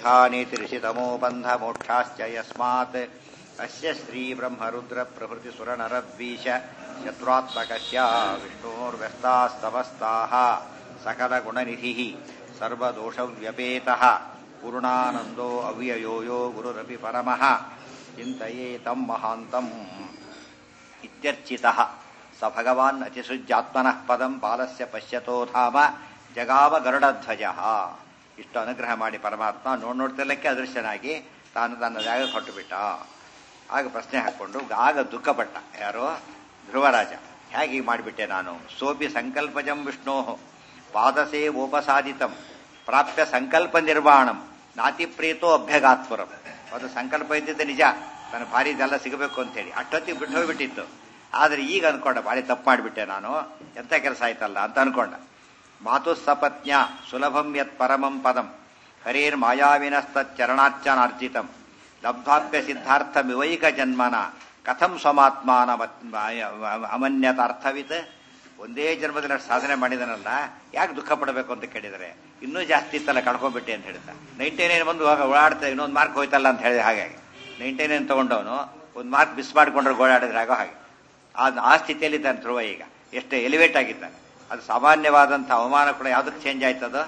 इहानीतिरिषितमो बन्धमोक्षाश्च यस्मात् अस्य श्रीब्रह्मरुद्रप्रभृतिसुरनरद्वीष शत्रुत्मकस्य विष्णोर्व्यस्तास्तमस्ताः सकलगुणनिधिः सर्वदोषव्यपेतः पूर्णानन्दो अव्ययो यो गुरुरपि परमः चिन्तयेतं महान्तम् इत्यर्चितः स भगवान् अतिसृज्यात्मनः ಪದಂ ಬಾಲಸ್ಯ ಪಶ್ಯತೋ ಧಾಮ ಜಗಾಮ ಗರುಡಧ್ವಜ ಇಷ್ಟು ಅನುಗ್ರಹ ಮಾಡಿ ಪರಮಾತ್ಮ ನೋಡ್ ನೋಡ್ತಿರ್ಲಿಕ್ಕೆ ಅದೃಶ್ಯನಾಗಿ ತಾನು ತನ್ನ ಜಾಗ ಕೊಟ್ಟುಬಿಟ್ಟ ಆಗ ಪ್ರಶ್ನೆ ಹಾಕೊಂಡು ಆಗ ದುಃಖಪಟ್ಟ ಯಾರೋ ಧ್ರುವರಾಜ ಹೇಗೆ ಮಾಡಿಬಿಟ್ಟೆ ನಾನು ಸೋಪಿ ಸಂಕಲ್ಪಜಂ ವಿಷ್ಣೋ ಪಾದಸೇ ಓಪಸಾದಿತಂ ಪ್ರಾಪ್ಯ ಸಂಕಲ್ಪ ನಿರ್ವಾಣಂ ನಾತಿ ಪ್ರೀತೋ ಅಭ್ಯಗಾತ್ಪುರಂ ಅದು ಸಂಕಲ್ಪ ಇದ್ದಿದ್ದೆ ನಿಜ ತನ್ನ ಭಾರಿ ಇದೆಲ್ಲ ಸಿಗಬೇಕು ಅಂತೇಳಿ ಅಷ್ಟೊತ್ತಿಗೆ ಬಿಟ್ಟು ಹೋಗ್ಬಿಟ್ಟಿತ್ತು ಆದ್ರೆ ಈಗ ಅನ್ಕೊಂಡ ಭಾರಿ ತಪ್ಪು ಮಾಡಿಬಿಟ್ಟೆ ನಾನು ಎಂಥ ಕೆಲಸ ಆಯ್ತಲ್ಲ ಅಂತ ಅನ್ಕೊಂಡ ಮಾತು ಸಪತ್ನ್ಯ ಸುಲಭಂ ಯತ್ ಪರಮಂ ಪದಂ ಹರೇರ್ ಮಾಯಾವಿನಸ್ತರಣಾರ್ಚನಾರ್ಜಿತಂ ಲಬ್ಧಾಪ್ಯ ಸಿದ್ಧಾರ್ಥಮಿವೈಕ ಜನ್ಮನ ಕಥಂ ಸ್ವಮಾತ್ಮಾನ ಅಮನ್ಯತಾರ್ಥವಿತ್ ಒಂದೇ ಜನ್ಮದಲ್ಲಿ ಅಷ್ಟು ಸಾಧನೆ ಮಾಡಿದನಲ್ಲ ಯಾಕೆ ದುಃಖ ಪಡಬೇಕು ಅಂತ ಕೇಳಿದರೆ ಇನ್ನೂ ಜಾಸ್ತಿ ಇತ್ತಲ್ಲ ಕಳ್ಕೊಂಡ್ಬಿಟ್ಟೆ ಅಂತ ಹೇಳ್ತಾ ನೈಂಟಿ ನೈನ್ ಬಂದು ಹೋಗ ಓಡಾಡ್ತಾ ಇನ್ನೊಂದು ಮಾರ್ಕ್ ಹೋಯ್ತಲ್ಲ ಅಂತ ಹೇಳಿದ ಹಾಗಾಗಿ ನೈಂಟಿ ನೈನ್ ತಗೊಂಡವನು ಒಂದು ಮಾರ್ಕ್ ಮಿಸ್ ಮಾಡಿಕೊಂಡ್ರೆ ಓಡಾಡಿದ್ರೆ ಆಗೋ ಹಾಗೆ ಆ ಸ್ಥಿತಿಯಲ್ಲಿ ಇದ್ದಾನೆ ಧ್ರುವ ಈಗ ಎಷ್ಟು ಎಲಿವೇಟ್ ಆಗಿದ್ದಾನೆ ಅದು ಸಾಮಾನ್ಯವಾದಂಥ ಅವಮಾನ ಕೂಡ ಯಾವುದಕ್ಕೆ ಚೇಂಜ್ ಆಯ್ತದ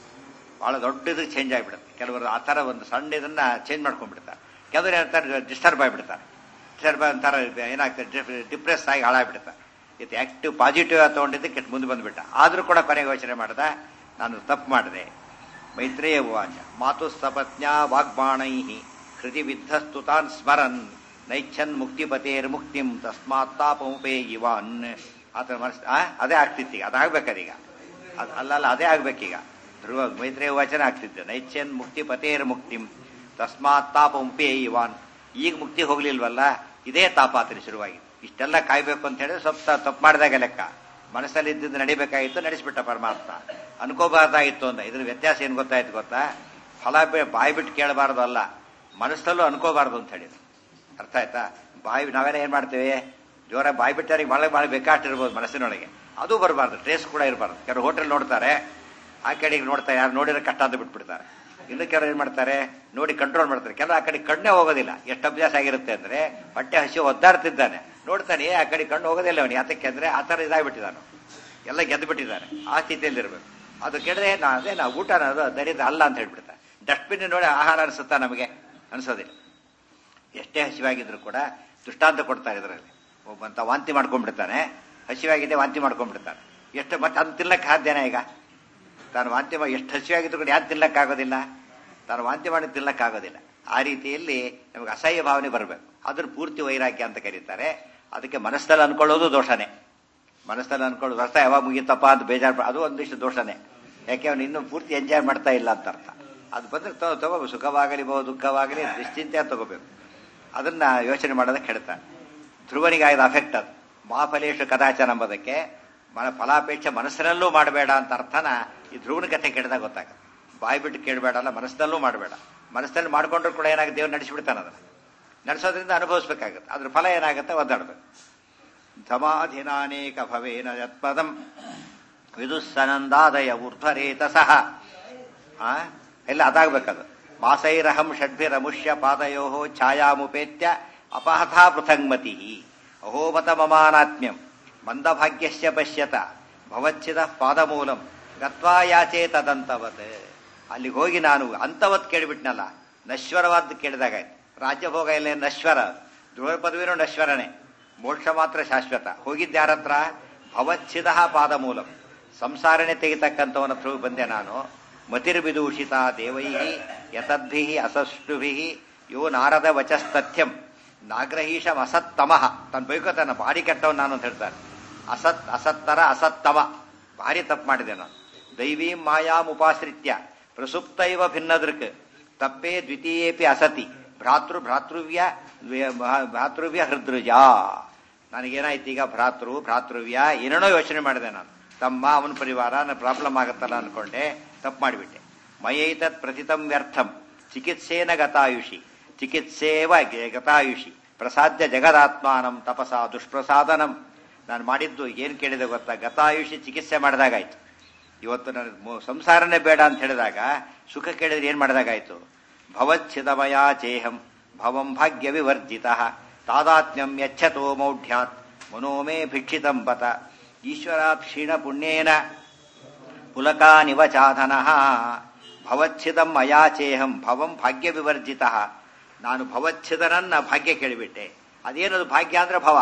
ಬಹಳ ದೊಡ್ಡದಕ್ಕೆ ಚೇಂಜ್ ಆಗಿಬಿಡುತ್ತೆ ಕೆಲವರು ಆ ಥರ ಒಂದು ಸಣ್ಣ ಇದನ್ನ ಚೇಂಜ್ ಮಾಡ್ಕೊಂಡ್ಬಿಡ್ತಾರೆ ಕೆಲವರು ಏನಂತಾರೆ ಡಿಸ್ಟರ್ಬ್ ಆಗಿಬಿಡ್ತಾರೆ ಡಿಸ್ಟರ್ಬ್ ಅಂತಾರೆ ಏನಾಗ್ತದೆ ಡಿಪ್ರೆಸ್ ಆಗಿ ಹಾಳಾಗ್ಬಿಡ್ತಾರೆ ಇದು ಆಕ್ಟಿವ್ ಪಾಸಿಟಿವ್ ತಗೊಂಡಿದ್ದು ಕೆಟ್ಟ ಮುಂದೆ ಬಂದ್ಬಿಟ್ಟ ಆದರೂ ಕೂಡ ಕೊನೆಗೆ ಯೋಚನೆ ಮಾಡ್ದ ನಾನು ತಪ್ಪು ಮಾಡಿದೆ ಮೈತ್ರೇಯ ಉವಾಚ ಮಾತು ಸಪತ್ನ್ಯ ವಾಗ್ಬಾಣೈ ಹೃದಯ ವಿದ್ಧಸ್ತುತಾನ್ ಸ್ಮರನ್ ನೈಚ್ಛನ್ ಮುಕ್ತಿಪತೇರ್ ಮುಕ್ತಿಂ ತಸ್ಮಾತ್ ತಾಪಮುಪೇ ಇವಾನ್ ಆತ ಮನಸ್ ಅದೇ ಆಗ್ತಿತ್ತು ಈಗ ಅದಾಗ್ಬೇಕದೀಗ ಅದು ಅಲ್ಲಲ್ಲ ಅದೇ ಆಗ್ಬೇಕೀಗ ಧ್ರುವ ಮೈತ್ರೇಯ ವಚನ ಆಗ್ತಿತ್ತು ನೈಚ್ಛನ್ ಮುಕ್ತಿಪತೇರ್ ಮುಕ್ತಿಂ ತಸ್ಮಾತ್ ತಾಪಮುಪೇ ಇವಾನ್ ಈಗ ಮುಕ್ತಿ ಹೋಗ್ಲಿಲ್ವಲ್ಲ ಇದೇ ತಾಪ ಆತನ ಶುರುವಾಗಿ ಇಷ್ಟೆಲ್ಲ ಕಾಯ್ಬೇಕು ಅಂತ ಹೇಳಿದ್ರೆ ಸ್ವಲ್ಪ ತಪ್ಪು ಮಾಡಿದಾಗ ಲೆಕ್ಕ ಮನಸ್ಸಲ್ಲಿ ಇದ್ದಿದ್ದು ನಡಿಬೇಕಾಗಿತ್ತು ನಡೆಸಿಬಿಟ್ಟ ಪರಮಾತ್ಮ ಅನ್ಕೋಬಾರ್ದಾಗಿತ್ತು ಅಂತ ಇದ್ರ ವ್ಯತ್ಯಾಸ ಏನು ಗೊತ್ತಾಯ್ತು ಗೊತ್ತಾ ಫಲ ಬಾಯಿ ಬಿಟ್ಟು ಕೇಳಬಾರ್ದು ಅಲ್ಲ ಮನಸ್ಸಲ್ಲೂ ಅನ್ಕೋಬಾರ್ದು ಅಂತ ಹೇಳಿದ್ರು ಅರ್ಥ ಆಯ್ತಾ ಬಾಯಿ ನಾವೆಲ್ಲ ಏನ್ ಮಾಡ್ತೇವೆ ಜೋರ ಬಾಯಿ ಬಿಟ್ಟವ್ರಿಗೆ ಭಾಳ ಭಾಳ ಬೇಕಾಷ್ಟಿರ್ಬೋದು ಮನಸ್ಸಿನೊಳಗೆ ಅದು ಬರಬಾರ್ದು ಟ್ರೇಸ್ ಕೂಡ ಇರಬಾರ್ದು ಕೆಲವರು ಹೋಟೆಲ್ ನೋಡ್ತಾರೆ ಆ ಕಡೆಗೆ ನೋಡ್ತಾರೆ ಯಾರು ನೋಡಿದ್ರೆ ಕಷ್ಟ ಅಂತ ಬಿಟ್ಬಿಡ್ತಾರೆ ಇನ್ನು ಕೆಲವರು ಏನ್ ಮಾಡ್ತಾರೆ ನೋಡಿ ಕಂಟ್ರೋಲ್ ಮಾಡ್ತಾರೆ ಕೆಲವರು ಆ ಕಡೆ ಕಣ್ಣೇ ಹೋಗೋದಿಲ್ಲ ಎಷ್ಟು ಅಭ್ಯಾಸ ಆಗಿರುತ್ತೆ ಅಂದ್ರೆ ಹೊಟ್ಟೆ ಹಸಿ ಒದ್ದಾಡ್ತಿದ್ದಾನೆ ನೋಡ್ತಾನೆ ಆ ಕಡೆ ಕಣ್ಣು ಹೋಗೋದಿಲ್ಲ ಅವನು ಯಾತಕ್ಕೆ ಅಂದ್ರೆ ಆ ಥರ ಇದಾಗ್ಬಿಟ್ಟಿದ್ದಾನು ಎಲ್ಲ ಗೆದ್ದು ಬಿಟ್ಟಿದ್ದಾನೆ ಆ ಸ್ಥಿತಿಯಲ್ಲಿ ಇರಬೇಕು ಅದು ಕೆಡದೆ ನಾ ಅದೇ ನಾವು ಊಟ ಅನ್ನೋದು ದರಿದ್ರ ಅಲ್ಲ ಅಂತ ಹೇಳ್ಬಿಡ್ತಾರೆ ಡಸ್ಟ್ಬಿನ್ ನೋಡಿ ಆಹಾರ ಅನಿಸುತ್ತಾ ನಮಗೆ ಅನಿಸೋದಿಲ್ಲ ಎಷ್ಟೇ ಹಸಿವಾಗಿದ್ರು ಕೂಡ ದೃಷ್ಟಾಂತ ಕೊಡ್ತಾರೆ ಇದರಲ್ಲಿ ಒಬ್ಬಂತ ವಾಂತಿ ಮಾಡ್ಕೊಂಡ್ಬಿಡ್ತಾನೆ ಹಸಿವಾಗಿದೆ ವಾಂತಿ ಮಾಡ್ಕೊಂಡ್ಬಿಡ್ತಾನೆ ಎಷ್ಟು ಮತ್ತೆ ಅದು ತಿನ್ನಕ್ಕೆ ಸಾಧ್ಯನ ಈಗ ತಾನು ವಾಂತಿ ಮಾಡಿ ಎಷ್ಟು ಹಸಿವಾಗಿದ್ರು ಕೂಡ ಯಾರು ತಿನ್ನಕ್ಕಾಗೋದಿಲ್ಲ ತಾನು ವಾಂತಿ ಮಾಡಿ ತಿನ್ನಕ್ಕಾಗೋದಿಲ್ಲ ಆ ರೀತಿಯಲ್ಲಿ ನಮಗೆ ಅಸಹ್ಯ ಭಾವನೆ ಬರಬೇಕು ಅದ್ರ ಪೂರ್ತಿ ವೈರಾಗ್ಯ ಅಂತ ಕರೀತಾರೆ ಅದಕ್ಕೆ ಮನಸ್ಸಲ್ಲಿ ಅನ್ಕೊಳ್ಳೋದು ದೋಷನೇ ಮನಸ್ಸಲ್ಲಿ ಅನ್ಕೊಳ್ಳೋದು ಅರ್ಥ ಯಾವಾಗ ಮುಗಿತಪ್ಪ ಅಂತ ಬೇಜಾರು ಅದು ಒಂದಿಷ್ಟು ದೋಷನೇ ಯಾಕೆ ಅವನು ಇನ್ನೂ ಪೂರ್ತಿ ಎಂಜಾಯ್ ಮಾಡ್ತಾ ಇಲ್ಲ ಅಂತ ಅರ್ಥ ಅದು ಬಂದ್ರೆ ತಗೋ ಸುಖವಾಗಲಿ ಬಹು ದುಃಖವಾಗಲಿ ನಿಶ್ಚಿಂತೆ ತಗೋಬೇಕು ಅದನ್ನ ಯೋಚನೆ ಮಾಡೋದಕ್ಕೆ ಹೇಳ್ತಾನೆ ಧ್ರುವನಿಗಾಯ್ದ ಅಫೆಕ್ಟ್ ಅದು ಮಹಾಫಲೇಶು ಕದಾಚನ ಎಂಬುದಕ್ಕೆ ಮನ ಫಲಾಪೇಕ್ಷೆ ಮನಸ್ಸಿನಲ್ಲೂ ಮಾಡಬೇಡ ಅಂತ ಅರ್ಥನ ಈ ಧ್ರುವನ ಕಥೆ ಕೇಳಿದಾಗ ಗೊತ್ತಾಗುತ್ತೆ ಬಾಯಿ ಬಿಟ್ಟು ಕೇಳಬೇಡ ಅಲ್ಲ ಮನಸ್ಸಿನಲ್ಲೂ ಮಾಡಬೇಡ ಮನಸ್ಸಿನಲ್ಲಿ ಮಾಡ್ಕೊಂಡ್ರು ಕೂಡ ಏನಾಗುತ್ತೆ ದೇವ್ರು ನಡೆಸಿಬಿಡ್ತಾನೆ ಅದನ್ನ ನಡೆಸೋದ್ರಿಂದ ಅನುಭವಿಸ್ಬೇಕಾಗುತ್ತೆ ಅದ್ರ ಫಲ ಏನಾಗುತ್ತೆ ಒದ್ದಾಡ್ಬೇಕು ಧಮಾಧಿನಾನೇಕ ಭವೇನ ಯತ್ಪದಂ ವಿದುಸ್ಸನಂದಾದಯ ಊರ್ಧ್ವರೇತ ಸಹ ಆ ಎಲ್ಲ ಅದಾಗ್ಬೇಕದು ಮಾಸೈರಹಂ ಷಡ್ಭಿರಮುಷ್ಯ ಪಾದಯೋ ಛಾಯಾಮುಪೇತ್ಯ ಅಪಹಥಾ ಪೃಥಂಗಮತಿ ಅಹೋಮತ ಮಮಾನಾತ್ಮ್ಯಂ ಮಂದಭಾಗ್ಯಸ್ಯ ಪಶ್ಯತ ಭವಚ್ಛಿದ ಪಾದಮೂಲಂ ಗತ್ವಾ ಯಾಚೆ ತದಂತವತ್ ಅಲ್ಲಿಗೆ ಹೋಗಿ ನಾನು ಅಂತವತ್ ಕೇಳಿಬಿಟ್ನಲ್ಲ ನಶ್ವರವಾದ್ದು ಕೇಳಿದಾಗಾಯ್ತು ರಾಜ್ಯಭೋಗ ಎಲ್ಲ ನಶ್ವರ ಧ್ರುವ ಪದವಿನೂ ನಶ್ವರನೇ ಮೋಕ್ಷ ಮಾತ್ರ ಶಾಶ್ವತ ಹೋಗಿದ್ದ ಯಾರತ್ರ ಭವಚ್ಛಿದ ಪಾದಮೂಲಂ ಸಂಸಾರನೇ ತೆಗಿತಕ್ಕಂಥವನ ಥ್ರೂ ಬಂದೆ ನಾನು ಮತಿರ್ವಿದೂಷಿತ ದೇವೈ ಯತದ್ಭಿ ಅಸಷ್ಟುಭಿ ಯೋ ನಾರದ ವಚಸ್ತಥ್ಯಂ ನಾಗ್ರಹೀಶಂ ಅಸತ್ತಮಃ ತನ್ನ ಬೈಕೋತಾನ ಭಾರಿ ಕೆಟ್ಟವನ್ ನಾನು ಅಂತ ಹೇಳ್ತಾರೆ ಅಸತ್ ಅಸತ್ತರ ಅಸತ್ತಮ ಭಾರಿ ತಪ್ಪು ಮಾಡಿದೆ ನಾನು ದೈವೀಂ ಮಾಯಾಂ ಉಪಾಶ್ರಿತ್ಯ ಪ್ರಸುಪ್ತೈವ ಭಿನ್ನದೃಕ್ ತಪ್ಪೇ ದ್ವಿತೀಯೇಪಿ ಅಸತಿ ಭ್ರಾತೃ ಭ್ರಾತೃವ್ಯ ಭ್ರಾತೃವ್ಯ ಹೃದೃಜ ನನಗೇನಾಯ್ತು ಈಗ ಭ್ರಾತೃ ಭ್ರಾತೃವ್ಯ ಏನೇನೋ ಯೋಚನೆ ಮಾಡಿದೆ ನಾನು ತಮ್ಮ ಅವನ ಪರಿವಾರ ನನ್ನ ಪ್ರಾಬ್ಲಮ್ ಆಗುತ್ತಲ್ಲ ಅನ್ಕೊಂಡೆ ತಪ್ಪು ಮಾಡಿಬಿಟ್ಟೆ ಮಯೈತತ್ ಪ್ರತಿತಂ ವ್ಯರ್ಥಂ ಚಿಕಿತ್ಸೇನ ಗತಾಯುಷಿ ಚಿಕಿತ್ಸೇವ ಗತಾಯುಷಿ ಪ್ರಸಾದ್ಯ ಜಗದಾತ್ಮಾನಂ ತಪಸ ದುಷ್ಪ್ರಸಾದನಂ ನಾನು ಮಾಡಿದ್ದು ಏನು ಕೇಳಿದೆ ಗೊತ್ತಾ ಗತಾಯುಷಿ ಚಿಕಿತ್ಸೆ ಮಾಡಿದಾಗಾಯ್ತು ಇವತ್ತು ನನಗೆ ಸಂಸಾರನೇ ಬೇಡ ಅಂತ ಹೇಳಿದಾಗ ಸುಖ ಕೇಳಿದ್ರೆ ಏನು ಮಾಡಿದಾಗಾಯ್ತು ಭವಚ್ಛಿದಮಯಾ ಚೇಹಂ ಭವಂ ಭಾಗ್ಯ ವಿವರ್ಜಿತ ತಾದಾತ್ಮ್ಯಂ ಯಚ್ಛತೋ ಮೌಢ್ಯಾತ್ ಮನೋ ಮೇ ಭಿಕ್ಷಿತಂ ಪತ ಈಶ್ವರಾತ್ ಕ್ಷೀಣ ಪುಣ್ಯೇನ ಪುಲಕಾನಿವ ಚಾಧನಃ ಭವಚ್ಛಿದಂ ಮಯಾಚೇಹಂ ಭವಂ ಭಾಗ್ಯ ವಿವರ್ಜಿತ ನಾನು ಭವಚ್ಛಿದನನ್ನ ಭಾಗ್ಯ ಕೇಳಿಬಿಟ್ಟೆ ಅದೇನದು ಭಾಗ್ಯ ಅಂದ್ರೆ ಭವ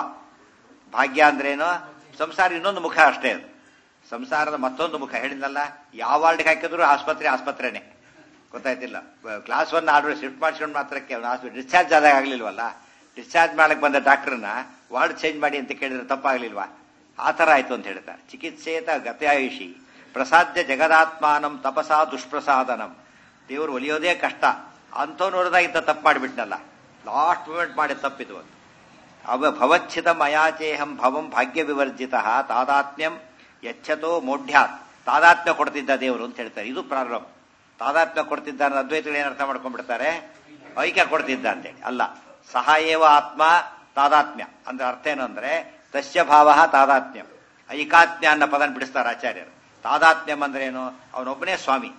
ಭಾಗ್ಯ ಅಂದ್ರೇನು ಸಂಸಾರ ಇನ್ನೊಂದು ಮುಖ ಅಷ್ಟೇ ಅದು ಸಂಸಾರದ ಮತ್ತೊಂದು ಮುಖ ಹೇಳಿದ್ನಲ್ಲ ಯಾವ ವಾರ್ಡ್ಗೆ ಹಾಕಿದ್ರು ಆಸ್ಪತ್ರೆ ಆಸ್ಪತ್ರೆನೇ ಗೊತ್ತಾಯ್ತಿಲ್ಲ ಕ್ಲಾಸ್ ಒನ್ ಆರ್ಡರ್ ಶಿಫ್ಟ್ ಮಾಡಿಸ್ಕೊಂಡು ಮಾತ್ರಕ್ಕೆ ಡಿಸ್ಚಾರ್ಜ್ ಆದಾಗ ಆಗ್ಲಿಲ್ವಲ್ಲ ಡಿಸ್ಚಾರ್ಜ್ ಮಾಡಕ್ ಬಂದ ಡಾಕ್ಟರ್ನ ವಾರ್ಡ್ ಚೇಂಜ್ ಮಾಡಿ ಅಂತ ಕೇಳಿದ್ರೆ ತಪ್ಪಾಗ್ಲಿಲ್ವಾ ಆ ಥರ ಆಯ್ತು ಅಂತ ಹೇಳ್ತಾರೆ ಚಿಕಿತ್ಸೇತ ಗತ್ಯಾಯುಷಿ ಪ್ರಸಾದ್ಯ ಜಗದಾತ್ಮಾನಂ ತಪಸಾ ದುಷ್ಪ್ರಸಾದನಂ ದೇವರು ಒಲಿಯೋದೇ ಕಷ್ಟ ಅಂಥವ್ನು ನೋಡಿದಾಗಿಂತ ತಪ್ಪು ಮಾಡಿಬಿಟ್ನಲ್ಲ ಲಾಸ್ಟ್ ಮೂಮೆಂಟ್ ಮಾಡಿ ತಪ್ಪಿತು ಅದು ಅವ ಭವಚ್ಛಿತ ಮಯಾಚೇಹಂ ಭವಂ ಭಾಗ್ಯ ವಿವರ್ಜಿತ ತಾದಾತ್ಮ್ಯಂ ಯಚ್ಛತೋ ಮೋಢ್ಯಾತ್ ತಾದಾತ್ಮ್ಯ ಕೊಡ್ತಿದ್ದ ದೇವರು ಅಂತ ಹೇಳ್ತಾರೆ ಇದು ಪ್ರಾರಂಭ ತಾದಾತ್ಮ್ಯ ಕೊಡ್ತಿದ್ದ ಅನ್ನೋ ಅದ್ವೈತಗಳು ಏನ್ ಅರ್ಥ ಮಾಡ್ಕೊಂಡ್ಬಿಡ್ತಾರೆ ಐಕ್ಯ ಕೊಡ್ತಿದ್ದ ಅಂತೇಳಿ ಅಲ್ಲ ಸಹಾಯೇವ ಆತ್ಮ ತಾದಾತ್ಮ್ಯ ಅಂದ್ರೆ ಅರ್ಥ ಏನು ಅಂದ್ರೆ ತಸ್ಯ ಭಾವ ತಾದಾತ್ಮ್ಯಂ ಐಕಾತ್ಮ್ಯ ಅನ್ನೋ ಪದನ ಬಿಡಿಸ್ತಾರೆ ಆಚಾರ್ಯರು ತಾದಾತ್ಮ್ಯಂ ಅಂದ್ರೆ ಏನು ಅವನೊಬ್ಬನೇ ಸ್ವಾಮಿ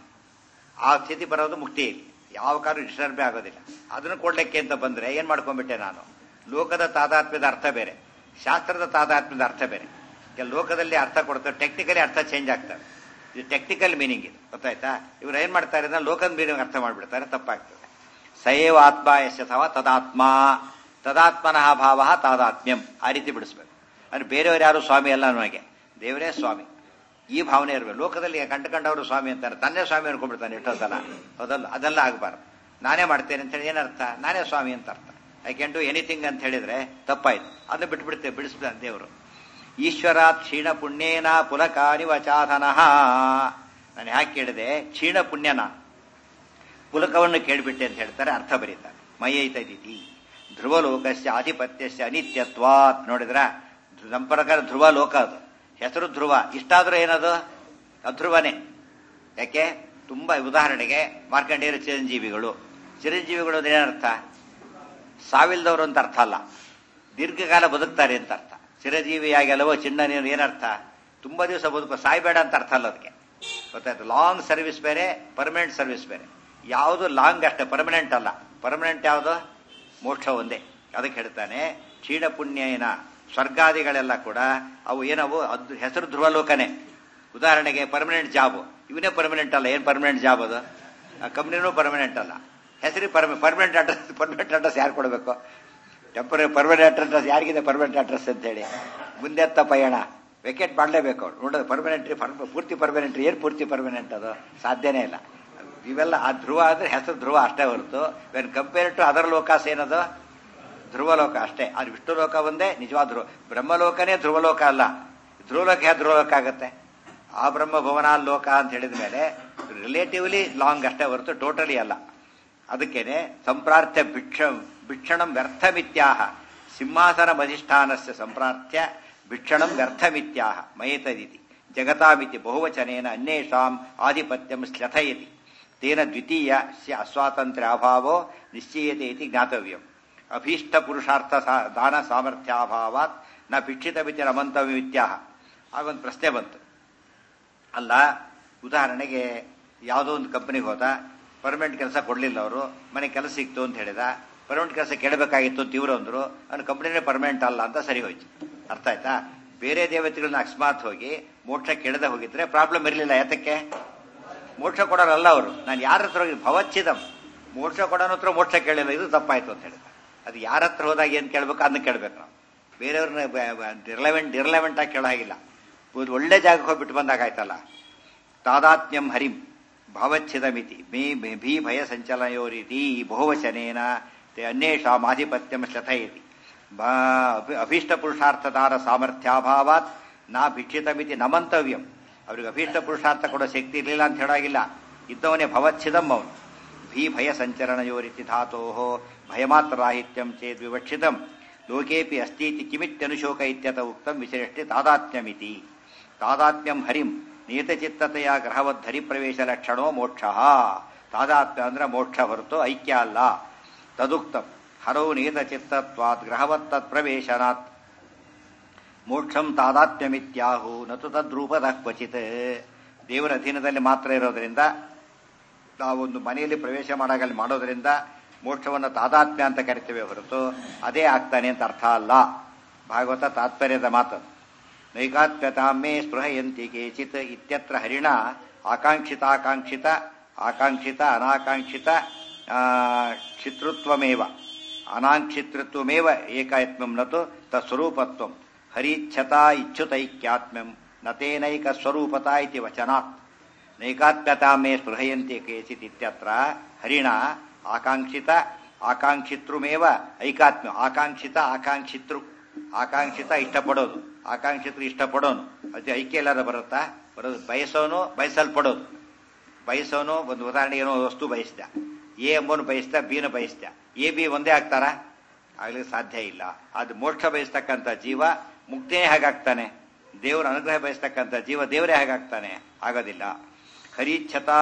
ಆ ಸ್ಥಿತಿ ಬರೋದು ಮುಕ್ತಿಯಲ್ಲಿ ಯಾವ ಕಾರು ಡಿಸ್ಟರ್ಬ್ ಆಗೋದಿಲ್ಲ ಅದನ್ನು ಕೊಡ್ಲಿಕ್ಕೆ ಅಂತ ಬಂದ್ರೆ ಏನ್ ಮಾಡ್ಕೊಂಡ್ಬಿಟ್ಟೆ ನಾನು ಲೋಕದ ತಾದಾತ್ಮ್ಯದ ಅರ್ಥ ಬೇರೆ ಶಾಸ್ತ್ರದ ತಾದಾತ್ಮ್ಯದ ಅರ್ಥ ಬೇರೆ ಈಗ ಲೋಕದಲ್ಲಿ ಅರ್ಥ ಕೊಡ್ತಾರೆ ಟೆಕ್ನಿಕಲಿ ಅರ್ಥ ಚೇಂಜ್ ಆಗ್ತದೆ ಇದು ಟೆಕ್ನಿಕಲ್ ಮೀನಿಂಗ್ ಇದು ಗೊತ್ತಾಯ್ತಾ ಇವ್ರು ಏನ್ ಮಾಡ್ತಾರೆ ಅಂದ್ರೆ ಲೋಕದ ಮೀನಿಂಗ್ ಅರ್ಥ ಮಾಡ್ಬಿಡ್ತಾರೆ ತಪ್ಪಾಗ್ತದೆ ಸಯೇವ ಆತ್ಮ ಯಶಥವ ತದಾತ್ಮ ತದಾತ್ಮನಃ ಭಾವ ತಾದಾತ್ಮ್ಯಂ ಆ ರೀತಿ ಬಿಡಿಸ್ಬೇಕು ಅಂದ್ರೆ ಬೇರೆಯವರು ಯಾರು ಸ್ವಾಮಿ ಅಲ್ಲ ನನಗೆ ದೇವರೇ ಸ್ವಾಮಿ ಈ ಭಾವನೆ ಇರಬೇಕು ಲೋಕದಲ್ಲಿ ಕಂಡುಕೊಂಡವರು ಸ್ವಾಮಿ ಅಂತಾರೆ ತನ್ನೇ ಸ್ವಾಮಿ ಅನ್ಕೊಂಡ್ಬಿಡ್ತಾನೆ ಎಷ್ಟೋ ಸಲ ಹೌದಲ್ಲ ಅದೆಲ್ಲ ಆಗಬಾರ್ದು ನಾನೇ ಮಾಡ್ತೇನೆ ಅಂತ ಹೇಳಿ ಏನರ್ಥ ನಾನೇ ಸ್ವಾಮಿ ಅಂತ ಅರ್ಥ ಐ ಕ್ಯಾನ್ ಡೂ ಎನಿಥಿಂಗ್ ಅಂತ ಹೇಳಿದ್ರೆ ತಪ್ಪಾಯ್ತು ಅದನ್ನ ಬಿಟ್ಬಿಡ್ತೇವೆ ಬಿಡಿಸ್ಬಿಡ ದೇವರು ಈಶ್ವರಾತ್ ಕ್ಷೀಣ ಪುಣ್ಯೇನ ಪುಲಕಾರಿ ವಚಾಧನಃ ನಾನು ಯಾಕೆ ಕೇಳಿದೆ ಕ್ಷೀಣ ಪುಣ್ಯನ ಪುಲಕವನ್ನು ಕೇಳಿಬಿಟ್ಟೆ ಅಂತ ಹೇಳ್ತಾರೆ ಅರ್ಥ ಬರೀತಾರೆ ಮಯೈತದಿತಿ ಧ್ರುವಲೋಕಸ್ಯ ಆಧಿಪತ್ಯಸ್ಯ ಅನಿತ್ಯತ್ವಾತ್ ನೋಡಿದ್ರ ನಮ್ಮ ಪ್ರಕಾರ ಧ್ರುವ ಲೋಕ ಅದು ಹೆಸರು ಧ್ರುವ ಇಷ್ಟಾದ್ರೂ ಏನದು ಅಧ್ರುವನೇ ಯಾಕೆ ತುಂಬಾ ಉದಾಹರಣೆಗೆ ಮಾರ್ಕಂಡೇಯರು ಚಿರಂಜೀವಿಗಳು ಚಿರಂಜೀವಿಗಳು ಅಂದ್ರೆ ಏನರ್ಥ ಸಾವಿಲ್ದವರು ಅಂತ ಅರ್ಥ ಅಲ್ಲ ದೀರ್ಘಕಾಲ ಬದುಕ್ತಾರೆ ಅಂತ ಅರ್ಥ ಚಿರಜೀವಿಯಾಗೆಲ್ಲವೋ ಚಿನ್ನ ನೀನು ಏನರ್ಥ ತುಂಬಾ ದಿವಸ ಬದುಕು ಸಾಯ್ಬೇಡ ಅಂತ ಅರ್ಥ ಅಲ್ಲ ಅದಕ್ಕೆ ಗೊತ್ತಾಯ್ತು ಲಾಂಗ್ ಸರ್ವಿಸ್ ಬೇರೆ ಪರ್ಮನೆಂಟ್ ಸರ್ವಿಸ್ ಬೇರೆ ಯಾವುದು ಲಾಂಗ್ ಅಷ್ಟೇ ಪರ್ಮನೆಂಟ್ ಅಲ್ಲ ಪರ್ಮನೆಂಟ್ ಯಾವುದು ಮೋಕ್ಷ ಒಂದೇ ಅದಕ್ಕೆ ಹೇಳ್ತಾನೆ ಕ್ಷೀಣ ಪುಣ್ಯನ ಸ್ವರ್ಗಾದಿಗಳೆಲ್ಲ ಕೂಡ ಅವು ಏನವು ಅದು ಹೆಸರು ಧ್ರುವಲೋಕನೇ ಉದಾಹರಣೆಗೆ ಪರ್ಮನೆಂಟ್ ಜಾಬ್ ಇವನೇ ಪರ್ಮನೆಂಟ್ ಅಲ್ಲ ಏನ್ ಪರ್ಮನೆಂಟ್ ಜಾಬ್ ಅದು ಆ ಕಂಪ್ನಿನೂ ಪರ್ಮನೆಂಟ್ ಅಲ್ಲ ಹೆಸರು ಪರ್ಮನೆಂಟ್ ಅಡ್ರೆಸ್ ಪರ್ಮನೆಂಟ್ ಅಡ್ರೆಸ್ ಯಾರು ಕೊಡಬೇಕು ಟೆಂಪರರಿ ಪರ್ಮನೆಂಟ್ ಅಡ್ರೆಸ್ ಯಾರಿಗಿದೆ ಪರ್ಮನೆಂಟ್ ಅಡ್ರೆಸ್ ಅಂತ ಹೇಳಿ ಮುಂದೆತ್ತ ಪಯಣ ವೆಕೆಟ್ ಮಾಡಲೇಬೇಕು ಅವ್ರು ನೋಡೋದು ಪರ್ಮನೆಂಟ್ರಿ ಪೂರ್ತಿ ಪರ್ಮನೆಂಟ್ರಿ ಏನು ಪೂರ್ತಿ ಪರ್ಮನೆಂಟ್ ಅದು ಸಾಧ್ಯನೇ ಇಲ್ಲ ಇವೆಲ್ಲ ಆ ಧ್ರುವ ಅಂದ್ರೆ ಹೆಸರು ಧ್ರುವ ಅಷ್ಟೇ ಹೊರತು ವೆನ್ ಕಂಪೇರ್ ಟು ಅದರ್ ಲೋಕಾಸ್ ಏನದು ಧ್ರುವಲೋಕ ಅಷ್ಟೇ ಅದು ವಿಷ್ಣು ಲೋಕ ಒಂದೇ ನಿಜವಾದ ಧ್ರುವ ಬ್ರಹ್ಮಲೋಕನೇ ಧ್ರುವಲೋಕ ಅಲ್ಲ ಧ್ರುವಲೋಕ ಯಾವ ಧ್ರುವಲೋಕ ಆಗುತ್ತೆ ಆ ಬ್ರಹ್ಮ ಭವನ ಲೋಕ ಅಂತ ಹೇಳಿದ ಮೇಲೆ ರಿಲೇಟಿವ್ಲಿ ಲಾಂಗ್ ಅಷ್ಟೇ ಹೊರತು ಟೋಟಲಿ ಅಲ್ಲ ಅದಕ್ಕೇನೆ ಸಂಪ್ರಾರ್ಥ್ಯ ಭಿಕ್ಷ ಭಿಕ್ಷಣಂ ವ್ಯರ್ಥಮಿತ್ಯಾಹ ಸಿಂಹಾಸನ ಮಧಿಷ್ಠಾನಸ್ಯ ಸಂಪ್ರಾರ್ಥ್ಯ ಭಿಕ್ಷಣಂ ವ್ಯರ್ಥಮಿತ್ಯಾಹ ಮಯತದಿತಿ ಜಗತಾಮಿತಿ ಬಹುವಚನೇನ ಅನ್ಯೇಷಾಂ ಆಧಿಪತ್ಯಂ ಶ್ಲಥಯತಿ ತೇನ ದ್ವಿತೀಯ ಅಸ್ವಾತಂತ್ರ್ಯ ಅಭಾವೋ ನಿಶ್ಚಯತೆ ಇತಿ ಜ್ಞಾತವ್ಯಂ ಅಭೀಷ್ಟ ಪುರುಷಾರ್ಥ ದಾನ ಸಾಮರ್ಥ್ಯಾಭಾವಾತ್ ನ ಭಿಕ್ಷಿತಮಿತಿ ರಮಂತವ್ಯತ್ಯಾಹ ಆಗೊಂದು ಪ್ರಶ್ನೆ ಬಂತು ಅಲ್ಲ ಉದಾಹರಣೆಗೆ ಯಾವುದೋ ಒಂದು ಕಂಪನಿಗೆ ಹೋದ ಪರ್ಮನೆಂಟ್ ಕೆಲಸ ಕೊಡಲಿಲ್ಲ ಅವರು ಮನೆ ಕೆಲಸ ಸಿಕ್ತು ಅಂತ ಹೇಳಿದ ಪರ್ಮನೆಂಟ್ ಕೆಲಸ ಕೇಳಬೇಕಾಗಿತ್ತು ಅಂತ ಇವರು ಅಂದ್ರು ಅವ್ನ ಕಂಪನಿನೇ ಪರ್ಮನೆಂಟ್ ಅಲ್ಲ ಅಂತ ಸರಿ ಹೋಯ್ತು ಅರ್ಥ ಆಯ್ತಾ ಬೇರೆ ದೇವತೆಗಳನ್ನ ಅಕಸ್ಮಾತ್ ಹೋಗಿ ಮೋಕ್ಷ ಕೆಳದೆ ಹೋಗಿದ್ರೆ ಪ್ರಾಬ್ಲಮ್ ಇರಲಿಲ್ಲ ಯಾತಕ್ಕೆ ಮೋಕ್ಷ ಕೊಡೋರಲ್ಲ ಅವರು ನಾನು ಯಾರ ಹತ್ರ ಹೋಗಿ ಭವಚ್ಛಿದಂ ಮೋಕ್ಷ ಕೊಡೋನ ಹತ್ರ ಮೋಕ್ಷ ಕೇಳಿಲ್ಲ ಇದು ತಪ್ಪಾಯ್ತು ಅಂತ ಹೇಳಿದ ಅದು ಯಾರ ಹತ್ರ ಹೋದಾಗ ಏನು ಕೇಳಬೇಕು ಅದನ್ನ ಕೇಳಬೇಕು ನಾವು ಬೇರೆಯವ್ರನ್ನ ರಿಲೆವೆಂಟ್ ಇರ್ಲೆವೆಂಟ್ ಆಗಿ ಕೇಳೋ ಹಾಗಿಲ್ಲ ಒಂದು ಒಳ್ಳೆ ಜಾಗಕ್ಕೆ ಹೋಗ್ಬಿಟ್ಟು ಬಂದಾಗ ಆಯ್ತಲ್ಲ ತಾದಾತ್ಮ್ಯಂ ಹರಿಂ ಭಾವಚ್ಛಿದಮಿತಿ ಮೇ ಭೀ ಭಯ ಸಂಚಲಯೋರಿತಿ ಬಹುವಚನೇನ ಅನ್ಯೇಷಾಂ ಆಧಿಪತ್ಯಂ ಶ್ಲಥಯತಿ ಅಭೀಷ್ಟ ಪುರುಷಾರ್ಥದಾರ ಸಾಮರ್ಥ್ಯಾಭಾವಾತ್ ನಾ ಭಿಕ್ಷಿತಮಿತಿ ನಮಂತವ್ಯಂ ಅವ್ರಿಗೆ ಅಭೀಷ್ಟ ಪುರುಷಾರ್ಥ ಕೊಡೋ ಶಕ್ತಿ ಇರಲಿಲ್ಲ ಅಂತ ಹೇಳಾಗಿಲ್ಲ ಇದ್ದವನೇ ಭವಚ್ಛಿದಂ ಅವನು ಭೀ ಭಯ ಸಂಚರಣಯೋರಿತಿ ಧಾತೋ ಭಯಮಾತ್ರರಾಹಿತ್ಯಂ ಚೇದ್ ವಿವಕ್ಷಿತಂ ಲೋಕೇಪಿ ಅಸ್ತೀತಿ ಕಿಮಿತ್ಯನುಶೋಕ ಇತ್ಯತ ಉಕ್ತಂ ವಿಶೇಷ್ಟಿ ತಾದಾತ್ಮ್ಯಮಿತಿ ತಾದಾತ್ಮ್ಯಂ ಹರಿಂ ನಿಯತಚಿತ್ತತೆಯ ಗ್ರಹವದ್ಧರಿ ಪ್ರವೇಶ ಲಕ್ಷಣೋ ಮೋಕ್ಷ ತಾದಾತ್ಮ್ಯ ಅಂದ್ರೆ ಮೋಕ್ಷ ಹೊರತು ಐಕ್ಯ ಅಲ್ಲ ತದುಕ್ತಂ ಹರೌ ನಿಯತಚಿತ್ತತ್ವಾತ್ ಗ್ರಹವತ್ತತ್ ಪ್ರವೇಶನಾತ್ ಮೋಕ್ಷಂ ತಾದಾತ್ಮ್ಯಮಿತ್ಯಾಹು ನತು ತದ್ರೂಪದ ಕ್ವಚಿತ್ ದೇವರ ಅಧೀನದಲ್ಲಿ ಮಾತ್ರ ಇರೋದ್ರಿಂದ ನಾವೊಂದು ಮನೆಯಲ್ಲಿ ಪ್ರವೇಶ ಮಾಡಾಗಲ್ಲಿ ಮಾಡೋದ್ರಿಂದ ಮೋಕ್ಷವನ್ನು ತಾದಾತ್ಮ್ಯ ಅಂತ ಕರಿತೇವೆ ಹೊರತು ಅದೇ ಆಗ್ತಾನೆ ಅಂತ ಅರ್ಥ ಅಲ್ಲ ಭಾಗವತ ತಾತ್ಪರ್ಯದ ಮಾತು ನೈಕಾತ್ಮ್ಯತಾಮೇ ಸ್ಪೃಹಯಂತಿ ಕೇಚಿತ್ ಇತ್ಯತ್ರ ಹರಿಣ ಆಕಾಂಕ್ಷಿತಾಕಾಂಕ್ಷಿತ ಆಕಾಂಕ್ಷಿತ ಅನಾಕಾಂಕ್ಷಿತ ಆ, ಕ್ಷಿತೃತ್ವಮೇವ ಅನಾಂಕ್ಷಿತೃತ್ವಮೇವ ಏಕಾತ್ಮ್ಯಂ ನತು ತತ್ಸ್ವರೂಪತ್ವಂ ಹರಿಚ್ಛತಾ ಇಚ್ಛುತೈಕ್ಯಾತ್ಮ್ಯಂ ನತೇನೈಕ ಸ್ವರೂಪತಾ ಇತಿ ವಚನಾತ್ ನೈಕಾತ್ಮ್ಯತಾಮೇ ಸ್ಪೃಹಯಂತಿ ಕೇಚಿತ್ ಇತ್ಯತ್ರ ಹರಿಣ ಆಕಾಂಕ್ಷಿತ ಆಕಾಂಕ್ಷಿತೃಮೇವ ಐಕಾತ್ಮ್ಯ ಆಕಾಂಕ್ಷಿತ ಆಕಾಂಕ್ಷಿತೃ ಆಕಾಂಕ್ಷಿತ ಇಷ್ಟಪಡೋದು ಆಕಾಂಕ್ಷಿತರು ಇಷ್ಟಪಡೋನು ಅದು ಐಕ್ಯ ಎಲ್ಲಾರ ಬರುತ್ತಾ ಬರೋದು ಬಯಸೋನು ಬಯಸಲ್ಪಡೋದು ಬಯಸೋನು ಒಂದು ಉದಾಹರಣೆ ಏನೋ ವಸ್ತು ಬಯಸ್ದ ಎ ಎಂಬನು ಬಯಸ್ದ ಬಿನ ಬಯಸ್ದ ಎ ಬಿ ಒಂದೇ ಆಗ್ತಾರ ಆಗ್ಲಿಕ್ಕೆ ಸಾಧ್ಯ ಇಲ್ಲ ಅದು ಮೋಕ್ಷ ಬಯಸ್ತಕ್ಕಂಥ ಜೀವ ಮುಕ್ತೇ ಹೇಗಾಗ್ತಾನೆ ದೇವರ ಅನುಗ್ರಹ ಬಯಸ್ತಕ್ಕಂಥ ಜೀವ ದೇವರೇ ಹೇಗಾಗ್ತಾನೆ ಆಗೋದಿಲ್ಲ ಹರಿಚ್ಛತಾ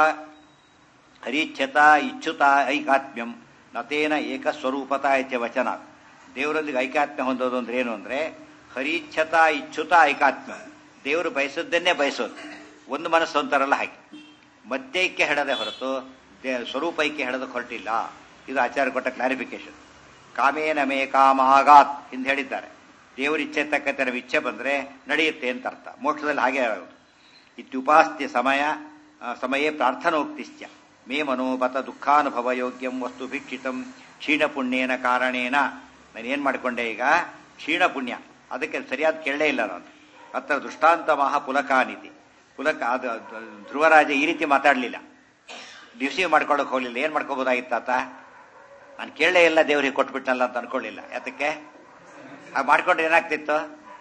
ಹರಿಚ್ಛತ ಇಚ್ಛುತ ಐಕಾತ್ಮ್ಯಂ ನತೇನ ಏಕಸ್ವರೂಪತ ಇತ್ಯ ವಚನ ದೇವರೊಂದಿಗೆ ಐಕಾತ್ಮ್ಯ ಹೊಂದೋದು ಅಂದ್ರೆ ಏನು ಅಂದ್ರೆ ಹರಿಚ್ಛತ ಇಚ್ಛುತ ಐಕಾತ್ಮ್ಯ ದೇವರು ಬಯಸದ್ದನ್ನೇ ಬಯಸೋದು ಒಂದು ಮನಸ್ಸು ಅಂತಾರಲ್ಲ ಹಾಗೆ ಮಧ್ಯೈಕ್ಯ ಹೆಡದೆ ಹೊರತು ದೇ- ಸ್ವರೂಪೈಕ್ಯ ಹೆಡೋದಕ್ಕೆ ಹೊರಟಿಲ್ಲ ಇದು ಆಚಾರ್ಯ ಕೊಟ್ಟ ಕ್ಲಾರಿಫಿಕೇಶನ್ ಕಾಮೇನ ಮೇ ಕಾಮ ಆಗಾತ್ ಎಂದು ಹೇಳಿದ್ದಾರೆ ದೇವರ ಇಚ್ಛೆ ತಕ್ಕಂತೆ ನಮ್ಮ ಇಚ್ಛೆ ಬಂದ್ರೆ ನಡೆಯುತ್ತೆ ಅಂತ ಅರ್ಥ ಮೋಕ್ಷದಲ್ಲಿ ಹಾಗೆ ಆಗೋದು ಇತ್ಯುಪಾಸ್ತ್ಯ ಸಮಯ ಆ, ಸಮಯೇ ಪ್ರಾರ್ಥನೋಕ್ತಿಶ್ಚ ಮೇ ಮನೋಬತ ದುಃಖಾನುಭವ ಯೋಗ್ಯಂ ವಸ್ತು ಭಿಕ್ಷಿತಂ ಕ್ಷೀಣ ಪುಣ್ಯೇನ ಕಾರಣೇನ ನಾನು ಏನ್ ಮಾಡ್ಕೊಂಡೆ ಈಗ ಕ್ಷೀಣ ಪುಣ್ಯ ಅದಕ್ಕೆ ಸರಿಯಾದ ಕೇಳಲೇ ಇಲ್ಲ ನಾನು ಅತ್ರ ದೃಷ್ಟಾಂತ ಮಹಾ ಪುಲಕಾನಿತಿ ಪುಲಕ ಅದು ಅದು ಧ್ರುವರಾಜ ಈ ರೀತಿ ಮಾತಾಡಲಿಲ್ಲ ರಿಸೀವ್ ಮಾಡ್ಕೊಳಕ್ ಹೋಗ್ಲಿಲ್ಲ ಏನ್ ಮಾಡ್ಕೋಬೋದಾಗಿತ್ತಾತ ನಾನು ಕೇಳಲೇ ಇಲ್ಲ ದೇವರಿಗೆ ಕೊಟ್ಬಿಟ್ಟಲ್ಲ ಅಂತ ಅನ್ಕೊಳ್ಳಿಲ್ಲ ಯಾತಕ್ಕೆ ಹಾಗೆ ಮಾಡ್ಕೊಂಡ್ರೆ ಏನಾಗ್ತಿತ್ತು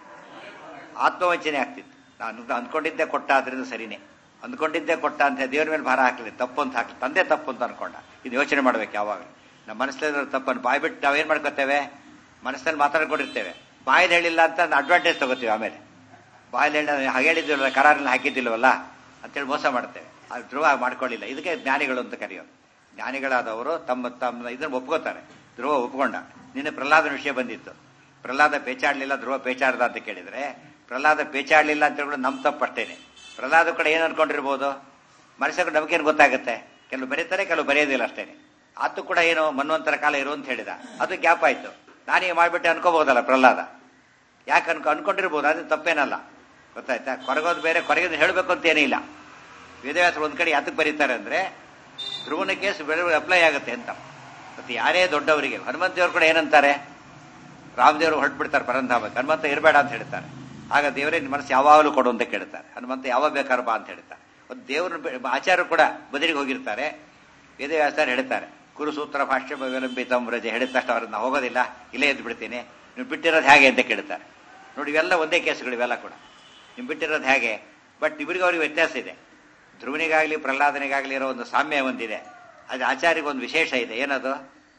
ಆತ್ಮವಂಚನೆ ಆಗ್ತಿತ್ತು ನಾನು ಅಂದ್ಕೊಂಡಿದ್ದೆ ಕೊಟ್ಟ ಆದ್ರಿಂದ ಸರಿನೇ ಅಂದ್ಕೊಂಡಿದ್ದೆ ಕೊಟ್ಟ ಅಂತ ದೇವ್ರ ಮೇಲೆ ಭಾರ ಹಾಕಲಿ ತಪ್ಪು ಅಂತ ಹಾಕಲಿ ತಂದೆ ತಪ್ಪು ಅಂತ ಅನ್ಕೊಂಡ ಇದು ಯೋಚನೆ ಮಾಡ್ಬೇಕು ಯಾವಾಗ ನಮ್ಮ ಮನಸ್ಸಲ್ಲಿ ತಪ್ಪನ್ನು ಬಾಯ್ ಬಿಟ್ಟು ನಾವೇನ್ ಮಾಡ್ಕೋತೇವೆ ಮನಸ್ಸಲ್ಲಿ ಮಾತಾಡ್ಕೊಂಡಿರ್ತೇವೆ ಬಾಯಲ್ಲಿ ಹೇಳಿಲ್ಲ ಅಂತ ಅಡ್ವಾಂಟೇಜ್ ತಗೋತೀವಿ ಆಮೇಲೆ ಬಾಯಲ್ಲಿ ಹೇಳಿ ಹಾಗೆ ಹೇಳಿದ್ವಿಲ್ವ ಕರಾರಲ್ಲಿ ಹಾಕಿದ್ದಿಲ್ವಲ್ಲ ಅಂತೇಳಿ ಮೋಸ ಮಾಡ್ತೇವೆ ಅದು ಧ್ರುವ ಮಾಡ್ಕೊಳ್ಳಿಲ್ಲ ಇದಕ್ಕೆ ಜ್ಞಾನಿಗಳು ಅಂತ ಕರೆಯೋದು ಜ್ಞಾನಿಗಳಾದವರು ತಮ್ಮ ತಮ್ಮ ಇದನ್ನ ಒಪ್ಕೋತಾರೆ ಧ್ರುವ ಒಪ್ಕೊಂಡ ನಿನ್ನೆ ಪ್ರಹ್ಲಾದನ ವಿಷಯ ಬಂದಿತ್ತು ಪ್ರಹ್ಲಾದ ಪೇಚಾಡ್ಲಿಲ್ಲ ಧ್ರುವ ಪೇಚಾಡ್ದ ಅಂತ ಕೇಳಿದ್ರೆ ಪ್ರಹ್ಲಾದ ಪೇಚಾಡ್ಲಿಲ್ಲ ಅಂತ ಹೇಳಿ ನಮ್ ತಪ್ಪಷ್ಟೇನೆ ಪ್ರಹ್ಲಾದ ಕಡೆ ಏನ್ ಅನ್ಕೊಂಡಿರ್ಬೋದು ಮನಸ್ಸಿಗೆ ನಮಗೇನು ಗೊತ್ತಾಗುತ್ತೆ ಕೆಲವು ಬರೀತಾರೆ ಕೆಲವು ಬರೆಯೋದಿಲ್ಲ ಅಷ್ಟೇನೆ ಆತು ಕೂಡ ಏನು ಮನ್ವಂತರ ಕಾಲ ಇರು ಅಂತ ಹೇಳಿದ ಅದು ಗ್ಯಾಪ್ ಆಯ್ತು ನಾನೇ ಮಾಡ್ಬಿಟ್ಟೆ ಅನ್ಕೋಬಹುದಲ್ಲ ಪ್ರಹ್ಲಾದ ಯಾಕೆ ಅನ್ಕೊ ಅನ್ಕೊಂಡಿರ್ಬೋದು ಅದು ತಪ್ಪೇನಲ್ಲ ಗೊತ್ತಾಯ್ತಾ ಕೊರಗೋದು ಬೇರೆ ಕೊರಗೋದು ಹೇಳಬೇಕು ಅಂತ ಏನಿಲ್ಲ ವೇದವ್ಯಾಸರು ಒಂದ್ ಕಡೆ ಯಾತಕ್ಕೆ ಬರೀತಾರೆ ಅಂದ್ರೆ ಧ್ರುವನ ಕೇಸ್ ಬೆಳೆ ಅಪ್ಲೈ ಆಗುತ್ತೆ ಅಂತ ಮತ್ತೆ ಯಾರೇ ದೊಡ್ಡವರಿಗೆ ಹನುಮಂತ ದೇವ್ರು ಕೂಡ ಏನಂತಾರೆ ರಾಮದೇವರು ಹೊರಟ್ಬಿಡ್ತಾರೆ ಪರಂಧಾಮಕ್ಕೆ ಹನುಮಂತ ಇರಬೇಡ ಅಂತ ಹೇಳ್ತಾರೆ ಆಗ ದೇವರೇ ನಿನ್ನ ಮನಸ್ಸು ಯಾವಾಗಲೂ ಕೊಡು ಅಂತ ಕೇಳ್ತಾರೆ ಹನುಮಂತ ಯಾವಾಗ ಬೇಕಾದ್ರೂ ಬಾ ಅಂತ ಹೇಳ್ತಾರೆ ಒಂದು ದೇವರು ಆಚಾರ್ಯರು ಕೂಡ ಬದಲಿಗೆ ಹೋಗಿರ್ತಾರೆ ವೇದವ್ಯಾಸರು ಹೇಳ್ತಾರೆ ಕುರುಸೂತ್ರ ಭಾಷ್ಯ ವಿಲಂಬಿತಂ ವ್ರಜ ಹೇಳಿದ ತಕ್ಷಣ ಅವ್ರನ್ನ ಹೋಗೋದಿಲ್ಲ ಇಲ್ಲೇ ಎದ್ದು ಬಿಡ್ತೀನಿ ನೀವು ಬಿಟ್ಟಿರೋದು ಹೇಗೆ ಅಂತ ಕೇಳ್ತಾರೆ ನೋಡಿ ಇವೆಲ್ಲ ಒಂದೇ ಕೇಸ್ಗಳು ಇವೆಲ್ಲ ಕೂಡ ನೀವು ಬಿಟ್ಟಿರೋದು ಹೇಗೆ ಬಟ್ ಇಬ್ಬರಿಗೂ ಅವ್ರಿಗೆ ವ್ಯತ್ಯಾಸ ಇದೆ ಧ್ರುವನಿಗಾಗ್ಲಿ ಪ್ರಹ್ಲಾದನಿಗಾಗ್ಲಿ ಇರೋ ಒಂದು ಸಾಮ್ಯ ಒಂದಿದೆ ಅದು ಆಚಾರ್ಯಗೆ ಒಂದು ವಿಶೇಷ ಇದೆ ಏನದು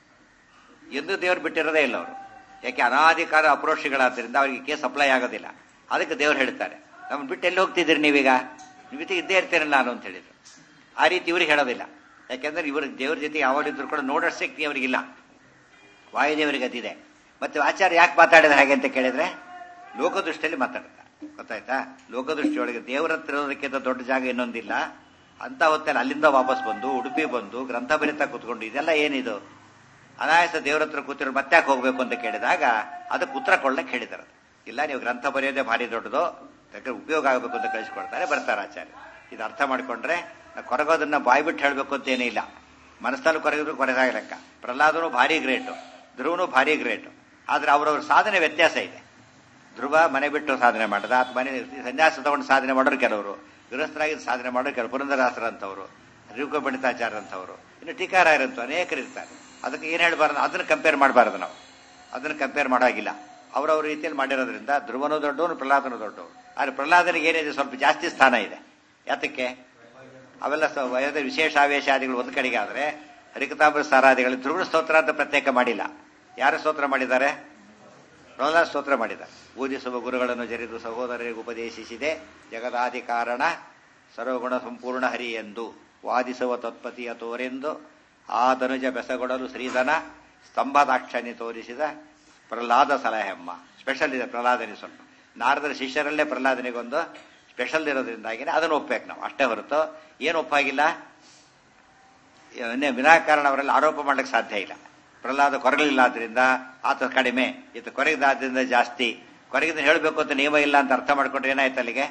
ಎಂದು ದೇವ್ರು ಬಿಟ್ಟಿರೋದೇ ಇಲ್ಲ ಅವರು ಯಾಕೆ ಅನಾಧಿಕಾರ ಅಪ್ರೋಷಿಗಳಾದ್ರಿಂದ ಅವರಿಗೆ ಕೇಸ್ ಅಪ್ಲೈ ಆಗೋದಿಲ್ಲ ಅದಕ್ಕೆ ದೇವ್ರು ಹೇಳ್ತಾರೆ ನಮ್ಮನ್ನು ಬಿಟ್ಟು ಎಲ್ಲಿ ಹೋಗ್ತಿದ್ದೀರಿ ನೀವೀಗ ನೀವು ಇದ್ದೇ ಇರ್ತೀರಲ್ಲ ನಾನು ಅಂತ ಹೇಳಿದ್ರು ಆ ರೀತಿ ಇವ್ರಿಗೆ ಹೇಳೋದಿಲ್ಲ ಯಾಕೆಂದ್ರೆ ಇವರು ದೇವ್ರ ಜೊತೆ ಯಾವಾಗಿದ್ರು ಕೂಡ ನೋಡೋ ಶಕ್ತಿ ಅವರಿಗಿಲ್ಲ ವಾಯುದೇವರಿಗೆ ಅದಿದೆ ಮತ್ತೆ ಆಚಾರ್ಯ ಯಾಕೆ ಮಾತಾಡಿದ್ರೆ ಹಾಗೆ ಅಂತ ಕೇಳಿದ್ರೆ ಲೋಕದೃಷ್ಟಿಯಲ್ಲಿ ಮಾತಾಡ್ತಾರೆ ಗೊತ್ತಾಯ್ತಾ ಲೋಕದೃಷ್ಟಿಯೊಳಗೆ ದೇವರ ಹತ್ರ ಇರೋದಕ್ಕಿಂತ ದೊಡ್ಡ ಜಾಗ ಇನ್ನೊಂದಿಲ್ಲ ಅಂತ ಹೊತ್ತಲ್ಲಿ ಅಲ್ಲಿಂದ ವಾಪಸ್ ಬಂದು ಉಡುಪಿ ಬಂದು ಗ್ರಂಥ ಬರಿತಾ ಕೂತ್ಕೊಂಡು ಇದೆಲ್ಲ ಏನಿದು ಅನಾಯಾಸ ದೇವರ ಹತ್ರ ಕೂತಿರೋ ಮತ್ತೆ ಯಾಕೆ ಹೋಗ್ಬೇಕು ಅಂತ ಕೇಳಿದಾಗ ಅದಕ್ಕೆ ಉತ್ತರ ಕೊಳ್ಳಕ್ಕೆ ಹೇಳಿದಾರೆ ಇಲ್ಲ ನೀವು ಗ್ರಂಥ ಬರೆಯೋದೇ ಭಾರಿ ದೊಡ್ಡದು ಯಾಕಂದ್ರೆ ಉಪಯೋಗ ಆಗಬೇಕು ಅಂತ ಕಳಿಸ್ಕೊಡ್ತಾರೆ ಬರ್ತಾರೆ ಆಚಾರ್ಯ ಇದು ಅರ್ಥ ಮಾಡಿಕೊಂಡ್ರೆ ನಾವು ಕೊರಗೋದನ್ನ ಬಾಯಿ ಬಿಟ್ಟು ಹೇಳಬೇಕು ಅಂತ ಏನೂ ಇಲ್ಲ ಮನಸ್ಸಲ್ಲಿ ಕೊರಗಿದ್ರು ಕೊರೆದಾಗ ಲೆಕ್ಕ ಪ್ರಹ್ಲಾದನು ಭಾರಿ ಗ್ರೇಟು ಧ್ರುವನು ಭಾರಿ ಗ್ರೇಟು ಆದ್ರೆ ಅವರವ್ರ ಸಾಧನೆ ವ್ಯತ್ಯಾಸ ಇದೆ ಧ್ರುವ ಮನೆ ಬಿಟ್ಟು ಸಾಧನೆ ಮಾಡದ ಆತ ಮನೆ ಸನ್ಯಾಸ ತಗೊಂಡು ಸಾಧನೆ ಮಾಡೋರು ಕೆಲವರು ಗೃಹಸ್ಥರಾಗಿ ಸಾಧನೆ ಮಾಡೋರು ಕೆಲವರು ಪುರಂದರಾಸರ ಅಂತವರು ರಿವುಕ ಪಂಡಿತಾಚಾರ್ಯ ಅಂತವರು ಇನ್ನು ಟೀಕಾರಾಯರಂತ ಅನೇಕರು ಇರ್ತಾರೆ ಅದಕ್ಕೆ ಏನ್ ಹೇಳ್ಬಾರ್ದು ಅದನ್ನ ಕಂಪೇರ್ ಮಾಡಬಾರ್ದು ನಾವು ಅದನ್ನ ಕಂಪೇರ್ ಮಾಡೋಗಿಲ್ಲ ಅವರವ್ರ ರೀತಿಯಲ್ಲಿ ಮಾಡಿರೋದ್ರಿಂದ ಧ್ರುವನು ದೊಡ್ಡವನು ಪ್ರಹ್ಲಾದನು ದೊಡ್ಡವನು ಆದ್ರೆ ಪ್ರಹ್ಲಾದನಿಗೆ ಏನಿದೆ ಸ್ವಲ್ಪ ಜಾಸ್ತಿ ಸ್ಥಾನ ಇದೆ ಯಾತಕ್ಕೆ ಅವೆಲ್ಲ ಸ- ವಯದ ವಿಶೇಷ ಆವೇಶಾದಿಗಳು ಒಂದು ಕಡೆಗೆ ಆದ್ರೆ ಹರಿಕತಾಂಬರ ಸಾರಾದಿಗಳು ಧ್ರುವನ ಸ್ತೋತ್ರ ಅಂತ ಪ್ರತ್ಯೇಕ ಮಾಡಿಲ್ಲ ಯಾರು ಸ್ತೋತ್ರ ಮಾಡಿದ್ದಾರೆ ಪ್ರಹ್ಲಾದ ಸ್ತೋತ್ರ ಮಾಡಿದ್ದಾರೆ ಪೂಜಿಸುವ ಗುರುಗಳನ್ನು ಜರಿದು ಸಹೋದರರಿಗೆ ಉಪದೇಶಿಸಿದೆ ಜಗದಾದಿ ಕಾರಣ ಸರ್ವಗುಣ ಸಂಪೂರ್ಣ ಹರಿ ಎಂದು ವಾದಿಸುವ ತತ್ಪತಿಯ ತೋರೆಂದು ಆ ಧನುಜ ಬೆಸಗೊಡಲು ಶ್ರೀಧನ ಸ್ತಂಭದಾಕ್ಷಣಿ ತೋರಿಸಿದ ಪ್ರಹ್ಲಾದ ಸಲಹೆಮ್ಮ ಸ್ಪೆಷಲ್ ಇದೆ ಪ್ರಹ್ಲಾದನಿ ಸ್ವಲ್ಪ ನಾರದರ ಶಿಷ್ಯರಲ್ಲೇ ಪ್ರಹ್ಲಾದನಿಗೊಂದು ಸ್ಪೆಷಲ್ ಇರೋದ್ರಿಂದಾಗಿ ಅದನ್ನು ಒಪ್ಬೇಕು ನಾವು ಅಷ್ಟೇ ಹೊರತು ಏನು ಒಪ್ಪಾಗಿಲ್ಲ ಇವನ್ನೇ ವಿನಾಕಾರಣ ಅವರಲ್ಲಿ ಆರೋಪ ಮಾಡ್ಲಿಕ್ಕೆ ಸಾಧ್ಯ ಇಲ್ಲ ಪ್ರಹ್ಲಾದ ಕೊರಗಲಿಲ್ಲ ಆದ್ರಿಂದ ಆತ ಕಡಿಮೆ ಈತ ಕೊರಗಿದಾದ್ರಿಂದ ಜಾಸ್ತಿ ಕೊರಗಿದ ಹೇಳಬೇಕು ಅಂತ ನಿಯಮ ಇಲ್ಲ ಅಂತ ಅರ್ಥ ಮಾಡ್ಕೊಂಡ್ರೆ ಏನಾಯ್ತು ಅಲ್ಲಿಗೆ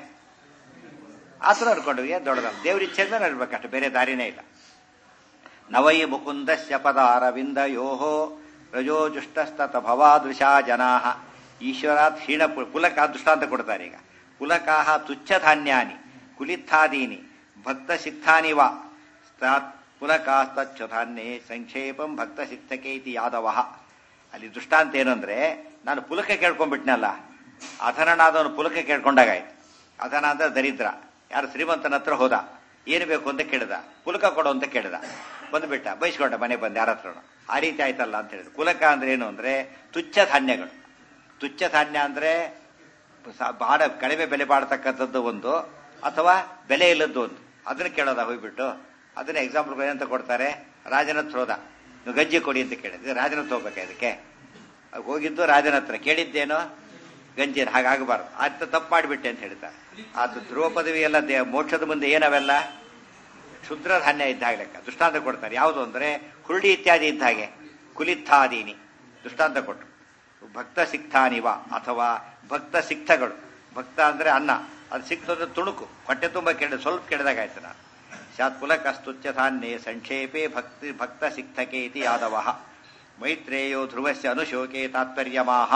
ಆತರ ಅನ್ಕೊಂಡು ಏನ್ ದೊಡ್ಡದಲ್ಲ ದೇವ್ರ ಇಚ್ಛೆ ಮೇಲೆ ಇರ್ಬೇಕಷ್ಟು ಬೇರೆ ದಾರಿನೇ ಇಲ್ಲ ನವೈ ಮುಕುಂದಸ್ಯ ಪದ ಅರವಿಂದ ಯೋಹೋ ರಜೋಜುಷ್ಟಸ್ತತ ಭವಾದೃಶಾ ಜನಾಹ ಈಶ್ವರಾತ್ ಕ್ಷೀಣ ಪು- ಪುಲಕ ದೃಷ್ಟಾಂತ ಕೊಡ್ತಾರೆ ಈಗ ಪುಲಕಾಹ ತುಚ್ಛ ಧಾನ್ಯಾನಿ ಕುಲಿತ್ಥಾದೀನಿ ಭಕ್ತ ಸಿಕ್ತಾನಿ ವಾ ಸ್ತಾತ್ ಪುಲಕಾಸ್ತಚ್ಛಧಾನ್ಯೇ ಸಂಕ್ಷೇಪಂ ಭಕ್ತ ಸಿಕ್ತಕೇತಿ ಯಾದವ ಅಲ್ಲಿ ದೃಷ್ಟಾಂತ ಏನಂದ್ರೆ ನಾನು ಪುಲಕ ಕೇಳ್ಕೊಂಡ್ಬಿಟ್ನಲ್ಲ ಅಧನನಾದವನು ಪುಲಕ ಕೇಳ್ಕೊಂಡಾಗಾಯ್ತು ಅಧನ ಅಂದ್ರೆ ದರಿದ್ರ ಯಾರು ಶ್ರೀಮಂತನ ಹತ್ರ ಹೋದ ಏನು ಬೇಕು ಅಂತ ಕೇಳಿದ ಪುಲಕ ಕೊಡು ಅಂತ ಕೇಳಿದ ಬಂದ್ಬಿಟ್ಟ ಬೈಸ್ಕೊಂಡ ಮನೆ ಬಂದು ಯಾರ ಹತ್ರ ಆ ರೀತಿ ಆಯ್ತಲ್ಲ ಅಂತ ಹೇಳಿದ್ರು ಕುಲಕ ಅಂದ್ರೆ ಏನು ಅಂದ್ರೆ ತುಚ್ಛ ಧಾನ್ಯಗಳು ತುಚ್ಛ ಧಾನ್ಯ ಅಂದ್ರೆ ಸ- ಬಾಳ ಕಡಿಮೆ ಬೆಲೆ ಬಾಳ್ತಕ್ಕಂಥದ್ದು ಒಂದು ಅಥವಾ ಬೆಲೆ ಇಲ್ಲದ್ದು ಒಂದು ಅದನ್ನ ಕೇಳೋದ ಹೋಗ್ಬಿಟ್ಟು ಅದನ್ನ ಎಕ್ಸಾಂಪಲ್ ಏನಂತ ಕೊಡ್ತಾರೆ ರಾಜನ ಹತ್ರ ಹೋದ ನೀವು ಗಂಜಿ ಕೊಡಿ ಅಂತ ಕೇಳಿದ್ರೆ ರಾಜನ ಹತ್ರ ಹೋಗ್ಬೇಕಾ ಇದಕ್ಕೆ ಅದ್ ಹೋಗಿದ್ದು ರಾಜನ ಹತ್ರ ಕೇಳಿದ್ದೇನೋ ಗಂಜಿ ಹಾಗಾಗಬಾರ್ದು ಆತ ತಪ್ಪು ಮಾಡಿಬಿಟ್ಟೆ ಅಂತ ಹೇಳ್ತಾರೆ ಅದು ಧ್ರುವ ಪದವಿ ಎಲ್ಲ ದೇ- ಮೋಕ್ಷದ ಮುಂದೆ ಏನವೆಲ್ಲ ಕ್ಷುದ್ರ ಧಾನ್ಯ ಇದ್ದ ಹಾಗೆ ಲೆಕ್ಕ ದೃಷ್ಟಾಂತ ಕೊಡ್ತಾರೆ ಯಾವುದು ಅಂದ್ರೆ ಹುರುಳಿ ಇತ್ಯಾದಿ ಇದ್ದ ಹಾಗೆ ಕುಲಿತ್ಥಾದೀನಿ ದೃಷ್ಟಾಂತ ಕೊಟ್ಟರು ಭಕ್ತ ಸಿಕ್ತಾನಿವ ಅಥವಾ ಭಕ್ತ ಸಿಕ್ತಗಳು ಭಕ್ತ ಅಂದ್ರೆ ಅನ್ನ ಅದು ಸಿಕ್ತಂದ್ರೆ ತುಣುಕು ಹೊಟ್ಟೆ ತುಂಬ ಕೆಡ ಸ್ವಲ್ಪ ಕೆಡದಾಗಾಯ್ತು ನಾನು ಸ್ಯಾತ್ ಪುಲಕಸ್ತುಚ್ಛ ಧಾನ್ಯೇ ಸಂಕ್ಷೇಪೆ ಭಕ್ತಿ ಭಕ್ತ ಸಿಕ್ತಕೆ ಇತಿ ಯಾದವ ಮೈತ್ರೇಯೋ ಧ್ರುವಸ್ಯ ಅನುಶೋಕೆ ತಾತ್ಪರ್ಯಮಾಹ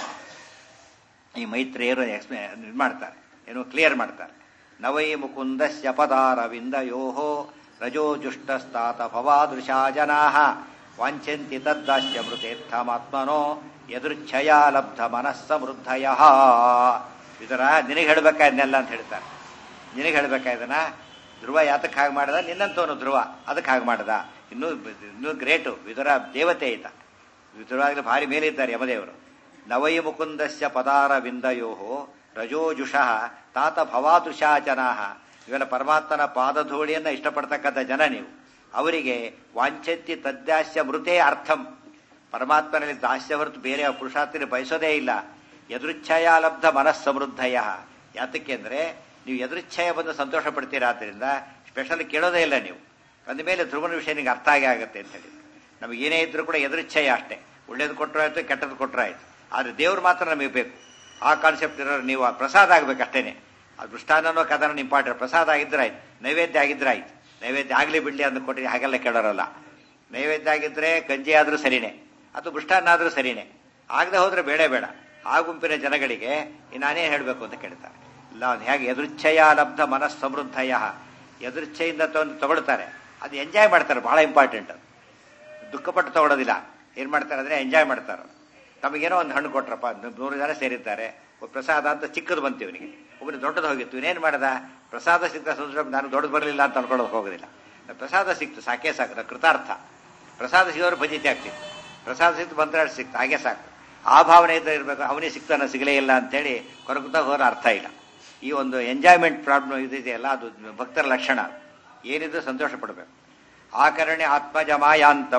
ಈ ಮೈತ್ರೇಯರು ಎಕ್ಸ್ಪ್ಲೇ ಇದು ಮಾಡ್ತಾರೆ ಏನು ಕ್ಲಿಯರ್ ಮಾಡ್ತಾರೆ ನವೈ ಮುಕುಂದಸ್ಯ ಪದಾರವಿಂದಯೋ ರಜೋಜುಷ್ಟಸ್ತಾತ ಭವಾದೃಶಾ ಜನಾ ವಾಂಛಂತಿ ತದ್ದಾಸ್ಯ ಮೃತೇರ್ಥಮಾತ್ಮನೋ ಯದೃಚ್ಛಯ ಲಬ್ಧ ಮನಸ್ಸಮೃದ್ಧಯ ಇದರ ನಿನಗೆ ಹೇಳ್ಬೇಕಾದ್ನೆಲ್ಲ ಅಂತ ಹೇಳ್ತಾರೆ ನಿನಗೆ ಹೇಳ್ಬೇಕಾಯ್ದನ ಧ್ರುವ ಯಾತಕ್ಕೆ ಹಾಗೆ ಮಾಡ್ದ ನಿನ್ನಂತವನು ಧ್ರುವ ಅದಕ್ಕೆ ಹಾಗೆ ಮಾಡ್ದ ಇನ್ನೂ ಇನ್ನೂ ಗ್ರೇಟು ಇದರ ದೇವತೆ ಈತ ವಿಧುರಾಗಲಿ ಭಾರಿ ಮೇಲಿದ್ದಾರೆ ಯಮದೇವರು ನವೈ ಮುಕುಂದಸ್ಯ ಪದಾರ ವಿಂದಯೋ ರಜೋಜುಷಃ ತಾತ ಭವಾದುಷಾ ಜನಾಹ ಇವೆಲ್ಲ ಪರಮಾತ್ಮನ ಪಾದಧೂಳಿಯನ್ನ ಇಷ್ಟಪಡ್ತಕ್ಕಂಥ ಜನ ನೀವು ಅವರಿಗೆ ವಾಂಛತ್ಯ ತದ್ದಾಸ್ಯ ಮೃತೇ ಅರ್ಥಂ ಪರಮಾತ್ಮನಲ್ಲಿ ದಾಸ್ಯ ಹೊರತು ಬೇರೆ ಪುರುಷಾರ್ಥಿನ ಬಯಸೋದೇ ಇಲ್ಲ ಎದೃಚ್ಛಯ ಲಬ್ಧ ಮನಸ್ಸಮೃದ್ಧಯ ಯಾತಕ್ಕೆ ಅಂದ್ರೆ ನೀವು ಎದೃಚ್ಛಯ ಬಂದು ಸಂತೋಷ ಪಡ್ತೀರಾ ಆದ್ದರಿಂದ ಸ್ಪೆಷಲ್ ಕೇಳೋದೇ ಇಲ್ಲ ನೀವು ಅಂದಮೇಲೆ ಧ್ರುವನ ವಿಷಯ ನಿಮ್ಗೆ ಅರ್ಥ ಆಗೇ ಆಗುತ್ತೆ ಅಂತ ಹೇಳಿ ನಮಗೆ ಏನೇ ಇದ್ರೂ ಕೂಡ ಎದೃಚ್ಛಯ ಅಷ್ಟೇ ಒಳ್ಳೇದು ಕೊಟ್ಟರು ಆಯ್ತು ಕೆಟ್ಟದ್ದು ಕೊಟ್ಟರು ಆಯ್ತು ಆದ್ರೆ ದೇವ್ರು ಮಾತ್ರ ನಮಗೆ ಬೇಕು ಆ ಕಾನ್ಸೆಪ್ಟ್ ಇರೋರು ನೀವು ಆ ಪ್ರಸಾದ ಆಗ್ಬೇಕು ಅಷ್ಟೇನೆ ಅದು ದೃಷ್ಟಾನನೋ ಕಥನ ಇಂಪಾರ್ಟೆಂಟ್ ಪ್ರಸಾದ ಆಗಿದ್ರೆ ಆಯ್ತು ನೈವೇದ್ಯ ಆಗಿದ್ರೆ ಆಯ್ತು ನೈವೇದ್ಯ ಆಗ್ಲಿ ಬಿಡ್ಲಿ ಅಂತ ಕೊಟ್ಟರೆ ಹಾಗೆಲ್ಲ ಕೇಳೋರಲ್ಲ ನೈವೇದ್ಯ ಆಗಿದ್ರೆ ಗಂಜಿ ಆದ್ರೂ ಸರಿನೇ ಅಥವಾ ಮೃಷ್ಟಾನ್ನ ಆದ್ರೂ ಸರಿನೇ ಆಗದೆ ಹೋದ್ರೆ ಬೇಡ ಬೇಡ ಆ ಗುಂಪಿನ ಜನಗಳಿಗೆ ನಾನೇ ಹೇಳಬೇಕು ಅಂತ ಕೇಳ್ತಾರೆ ಇಲ್ಲ ಅದು ಹೇಗೆ ಎದೃಚ್ಛಯ ಲಬ್ಧ ಮನಸ್ ಸಮೃದ್ಧಯ ಎದೃಚ್ಛೆಯಿಂದ ತಗೊಂಡು ತಗೊಳ್ತಾರೆ ಅದು ಎಂಜಾಯ್ ಮಾಡ್ತಾರೆ ಬಹಳ ಇಂಪಾರ್ಟೆಂಟ್ ಅದು ದುಃಖಪಟ್ಟು ತಗೊಳ್ಳೋದಿಲ್ಲ ಏನ್ ಮಾಡ್ತಾರೆ ಅಂದ್ರೆ ಎಂಜಾಯ್ ಮಾಡ್ತಾರೆ ತಮಗೇನೋ ಒಂದು ಹಣ್ಣು ಕೊಟ್ರಪ್ಪ ನೂರು ಜನ ಸೇರಿದ್ದಾರೆ ಒಬ್ಬ ಪ್ರಸಾದ ಅಂತ ಚಿಕ್ಕದು ಬಂತು ಇವನಿಗೆ ಒಬ್ಬನು ದೊಡ್ಡದು ಹೋಗಿತ್ತು ಇವನೇನ್ ಮಾಡ್ದ ಪ್ರಸಾದ ಸಿಕ್ತ ಸಂತೋಷ ನಾನು ದೊಡ್ಡದು ಬರಲಿಲ್ಲ ಅಂತ ಅನ್ಕೊಳ್ಳೋಕೆ ಹೋಗೋದಿಲ್ಲ ಪ್ರಸಾದ ಸಿಕ್ತು ಸಾಕೇ ಸಾಕು ಅದು ಕೃತಾರ್ಥ ಪ್ರಸಾದ ಸಿಗೋರು ಭಜಿತಿ ಆಗ್ತಿತ್ತು ಪ್ರಸಾದ ಸಿಕ್ತು ಮಂತ್ರ ಸಿಕ್ತು ಹಾಗೆ ಸಾಕು ಆ ಭಾವನೆ ಇದ್ರೆ ಇರಬೇಕು ಅವನಿಗೆ ಸಿಕ್ತಾನ ಸಿಗಲೇ ಇಲ್ಲ ಅಂತೇಳಿ ಕೊರಗುತ್ತಾ ಹೋರ ಅರ್ಥ ಇಲ್ಲ ಈ ಒಂದು ಎಂಜಾಯ್ಮೆಂಟ್ ಪ್ರಾಬ್ಲಮ್ ಇದೆಯಲ್ಲ ಅದು ಭಕ್ತರ ಲಕ್ಷಣ ಏನಿದ್ರು ಸಂತೋಷ ಪಡಬೇಕು ಆಕರಣೆ ಆತ್ಮಜಮಾಯಾಂತಂ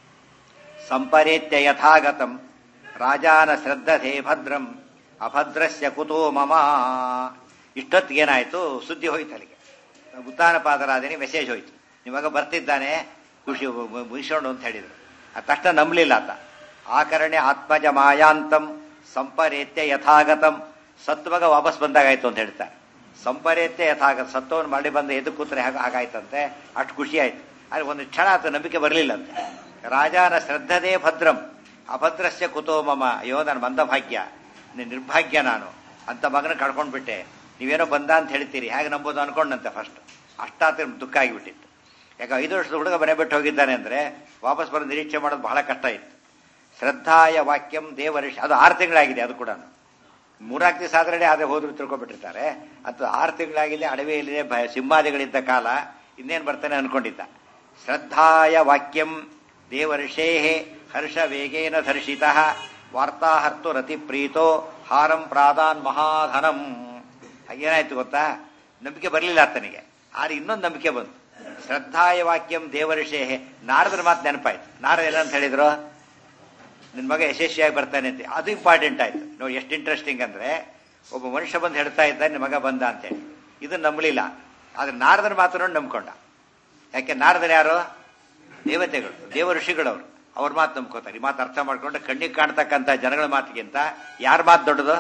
ಸಂಪರೇತ್ಯ ಯಥಾಗತಂ ರಾಜಾನ ಶ್ರದ್ಧತೆ ಭದ್ರಂ ಅಭದ್ರಸ್ಯ ಕುತೋ ಮಮ ಇಷ್ಟೊತ್ತಿಗೇನಾಯ್ತು ಸುದ್ದಿ ಹೋಯ್ತು ಅಲ್ಲಿಗೆ ಉತ್ತಾನ ಪಾದರಾದನಿ ಮೆಸೇಜ್ ಹೋಯ್ತು ನಿವಾಗ ಬರ್ತಿದ್ದಾನೆ ಖುಷಿ ಮುಗಿಸೋಣ ಅಂತ ಹೇಳಿದ್ರು ಆ ತಕ್ಷಣ ನಂಬಲಿಲ್ಲ ಆತ ಆಕರಣೆ ಆತ್ಮಜ ಮಾಯಾಂತಂ ಸಂಪರೇತ್ಯ ಯಥಾಗತಂ ಸತ್ವಾಗ ವಾಪಸ್ ಬಂದಾಗಾಯ್ತು ಅಂತ ಹೇಳ್ತಾರೆ ಸಂಪರೇತ್ಯ ಯಥಾಗತ ಸತ್ವವನ್ನು ಮಾಡಿ ಬಂದ ಎದು ಕೂತ್ರೆ ಹಾಗೆ ಹಾಗಾಯ್ತಂತೆ ಅಷ್ಟು ಖುಷಿ ಆಯ್ತು ಆದ್ರೆ ಒಂದು ಕ್ಷಣ ಆತ ನಂಬಿಕೆ ಬರಲಿಲ್ಲ ಅಂತೆ ರಾಜಾನ ಶ್ರದ್ಧದೇ ಭದ್ರಂ ಅಭದ್ರಸ್ಯ ಕುತೋ ಮಮ ಅಯ್ಯೋ ನನ್ನ ಮಂದ ಭಾಗ್ಯ ನೀನ್ ನಿರ್ಭಾಗ್ಯ ನಾನು ಅಂತ ಮಗನ ಕಳ್ಕೊಂಡ್ ಬಿಟ್ಟೆ ನೀವೇನೋ ಬಂದ ಅಂತ ಹೇಳ್ತೀರಿ ಹೇಗೆ ನಂಬೋದು ಅನ್ಕೊಂಡಂತೆ ಫಸ್ಟ್ ಅಷ್ಟಾತ ದುಃಖ ಆಗಿಬಿಟ್ಟಿತ್ತು ಯಾಕೆ ಐದು ವರ್ಷದ ಹುಡುಗ ಮನೆ ಬಿಟ್ಟು ಹೋಗಿದ್ದಾನೆ ಅಂದ್ರೆ ವಾಪಸ್ ಬರೋ ನಿರೀಕ್ಷೆ ಮಾಡೋದು ಬಹಳ ಕಷ್ಟ ಇತ್ತು ಶ್ರದ್ಧಾಯ ವಾಕ್ಯಂ ದೇವರಿಷ ಅದು ಆರು ತಿಂಗಳಾಗಿದೆ ಅದು ಕೂಡ ಮೂರಾಕು ದಿವಸ ಆದ್ರೆ ಅದೇ ಹೋದ್ರು ತಿಳ್ಕೊಬಿಟ್ಟಿರ್ತಾರೆ ಅದು ಆರು ತಿಂಗಳಾಗಿದೆ ಅಡವಿಯಲ್ಲಿದೆ ಭಯ ಸಿಂಹಾದಿಗಳಿದ್ದ ಕಾಲ ಇನ್ನೇನು ಬರ್ತಾನೆ ಅನ್ಕೊಂಡಿದ್ದ ಶ್ರದ್ಧಾಯ ವಾಕ್ಯಂ ದೇವರ್ಷೇ ಹರ್ಷ ವೇಗೇನ ಧರ್ಷಿತ ವಾರ್ತಾಹರ್ತು ರತಿ ಪ್ರೀತೋ ಹಾರಂ ಪ್ರಾದಾನ್ ಮಹಾಧನಂ ಏನಾಯ್ತು ಗೊತ್ತಾ ನಂಬಿಕೆ ಬರಲಿಲ್ಲ ಆತನಿಗೆ ಆದ್ರೆ ಇನ್ನೊಂದು ನಂಬಿಕೆ ಬಂತು ಶ್ರದ್ಧಾಯ ವಾಕ್ಯಂ ದೇವರ್ಷೇ ನಾರದ್ರ ಮಾತು ನೆನಪಾಯ್ತು ನಾರದ ಏನಂತ ಹೇಳಿದ್ರು ನಿನ್ ಮಗ ಯಶಸ್ವಿಯಾಗಿ ಬರ್ತಾನೆ ಅಂತ ಅದು ಇಂಪಾರ್ಟೆಂಟ್ ಆಯ್ತು ನೋಡಿ ಎಷ್ಟು ಇಂಟ್ರೆಸ್ಟಿಂಗ್ ಅಂದ್ರೆ ಒಬ್ಬ ಮನುಷ್ಯ ಬಂದು ಹೇಳ್ತಾ ಇದ್ದ ನಿನ್ ಮಗ ಬಂದ ಅಂತೇಳಿ ಇದನ್ನ ನಂಬಲಿಲ್ಲ ಆದ್ರೆ ನಾರದನ ಮಾತು ನೋಡಿ ನಂಬ್ಕೊಂಡ ಯಾಕೆ ನಾರದನ ಯಾರು ದೇವತೆಗಳು ದೇವ ಋಷಿಗಳವರು ಅವ್ರ ಮಾತು ನಂಬ್ಕೋತಾರೆ ಈ ಮಾತು ಅರ್ಥ ಮಾಡ್ಕೊಂಡು ಕಣ್ಣಿಗೆ ಕಾಣ್ತಕ್ಕಂಥ ಜನಗಳ ಮಾತಿಗಿಂತ ಯಾರ ಮಾತು ದೊಡ್ಡದು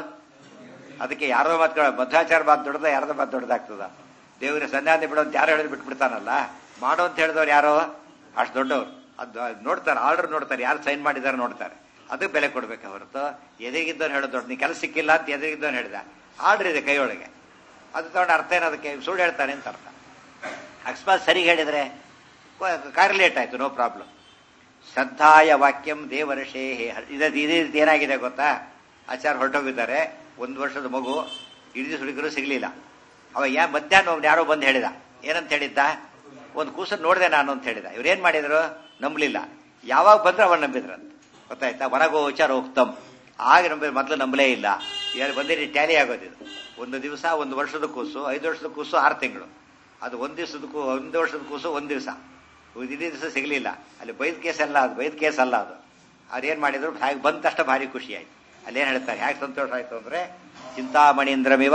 ಅದಕ್ಕೆ ಯಾರೋ ಮಾತುಗಳು ಮಧ್ವಾಚಾರ ಮಾತು ದೊಡ್ಡದ ಯಾರ್ದ ಮಾತು ದೊಡ್ಡದಾಗ್ತದ ದೇವರ ಸಂಧಾನ ಬಿಡೋ ಅಂತ ಯಾರು ಹೇಳಿದ್ ಬಿಟ್ಬಿಡ್ತಾನಲ್ಲ ಮಾಡು ಅಂತ ಹೇಳಿದವ್ರು ಯಾರೋ ಅಷ್ಟು ದೊಡ್ಡವ್ರು ಅದು ಅದ್ ನೋಡ್ತಾರೆ ಆರ್ಡರ್ ನೋಡ್ತಾರೆ ಯಾರು ಸೈನ್ ಮಾಡಿದಾರೆ ನೋಡ್ತಾರೆ ಅದಕ್ಕೆ ಬೆಲೆ ಕೊಡ್ಬೇಕು ಹೊರತು ಎದೆಗಿದ್ದವ್ರು ಹೇಳೋದು ದೊಡ್ಡ ನೀ ಕೆಲಸ ಸಿಕ್ಕಿಲ್ಲ ಅಂತ ಎದೆಗಿದ್ದವ್ರು ಹೇಳಿದ ಆರ್ಡರ್ ಇದೆ ಕೈಯೊಳಗೆ ಅದು ತಗೊಂಡು ಅರ್ಥ ಏನು ಅದಕ್ಕೆ ಸುಳ್ಳು ಹೇಳ್ತಾನೆ ಅಂತ ಅರ್ಥ ಅಕಸ್ಮಾತ್ ಸರಿ ಹೇಳಿದ್ರೆ ಕಾರ್ಯಲೇಟ್ ಆಯ್ತು ನೋ ಪ್ರಾಬ್ಲಮ್ ಶ್ರದ್ಧಾಯ ವಾಕ್ಯಂ ದೇವರ್ಷೇ ಇದೇ ಇದೇ ರೀತಿ ಏನಾಗಿದೆ ಗೊತ್ತಾ ಆಚಾರ ಹೊರಟೋಗಿದ್ದಾರೆ ಒಂದು ವರ್ಷದ ಮಗು ಇಡೀ ಹುಡುಗರು ಸಿಗ್ಲಿಲ್ಲ ಅವ ಯಾ ಮಧ್ಯಾಹ್ನ ಒಬ್ನು ಯಾರೋ ಬಂದು ಹೇಳಿದ ಏನಂತ ಹೇಳಿದ್ದ ಒಂದು ಕೂಸನ್ನು ನೋಡಿದೆ ನಾನು ಅಂತ ಹೇಳಿದ ಇವ್ರೇನ್ ಮಾಡಿದ್ರು ನಂಬಲಿಲ್ಲ ಯಾವಾಗ ಬಂದ್ರೆ ಅವನ್ ನಂಬಿದ್ರಂತ ಗೊತ್ತಾಯ್ತಾ ವನಗೋಚಾರ ಉಕ್ತಮ್ ಆಗ ನಂಬಿದ್ರೆ ಮೊದಲು ನಂಬಲೇ ಇಲ್ಲ ಯಾರು ಬಂದಿರಿ ಟ್ಯಾಲಿ ಆಗೋದಿದು ಒಂದು ದಿವಸ ಒಂದು ವರ್ಷದ ಕೂಸು ಐದು ವರ್ಷದ ಕೂಸು ಆರು ತಿಂಗಳು ಅದು ಒಂದು ದಿವಸದ ಕೂ ಒಂದು ವರ್ಷದ ಕೂಸು ಒಂದು ದಿವಸ ಇಡೀ ದಿವಸ ಸಿಗಲಿಲ್ಲ ಅಲ್ಲಿ ಬೈದ್ ಕೇಸ್ ಅಲ್ಲ ಅದು ಬೈದ್ ಕೇಸ್ ಅಲ್ಲ ಅದು ಅವ್ರೇನ್ ಮಾಡಿದ್ರು ಹಾಗೆ ಬಂದ ತಕ್ಷಣ ಭಾರಿ ಖುಷಿ ಆಯ್ತು ಅಲ್ಲೇನ್ ಹೇಳ್ತಾರೆ ಹೇಗೆ ಸಂತೋಷ ಆಯ್ತು ಅಂದ್ರೆ ಚಿಂತಾಮಣೀಂದ್ರಮಿವ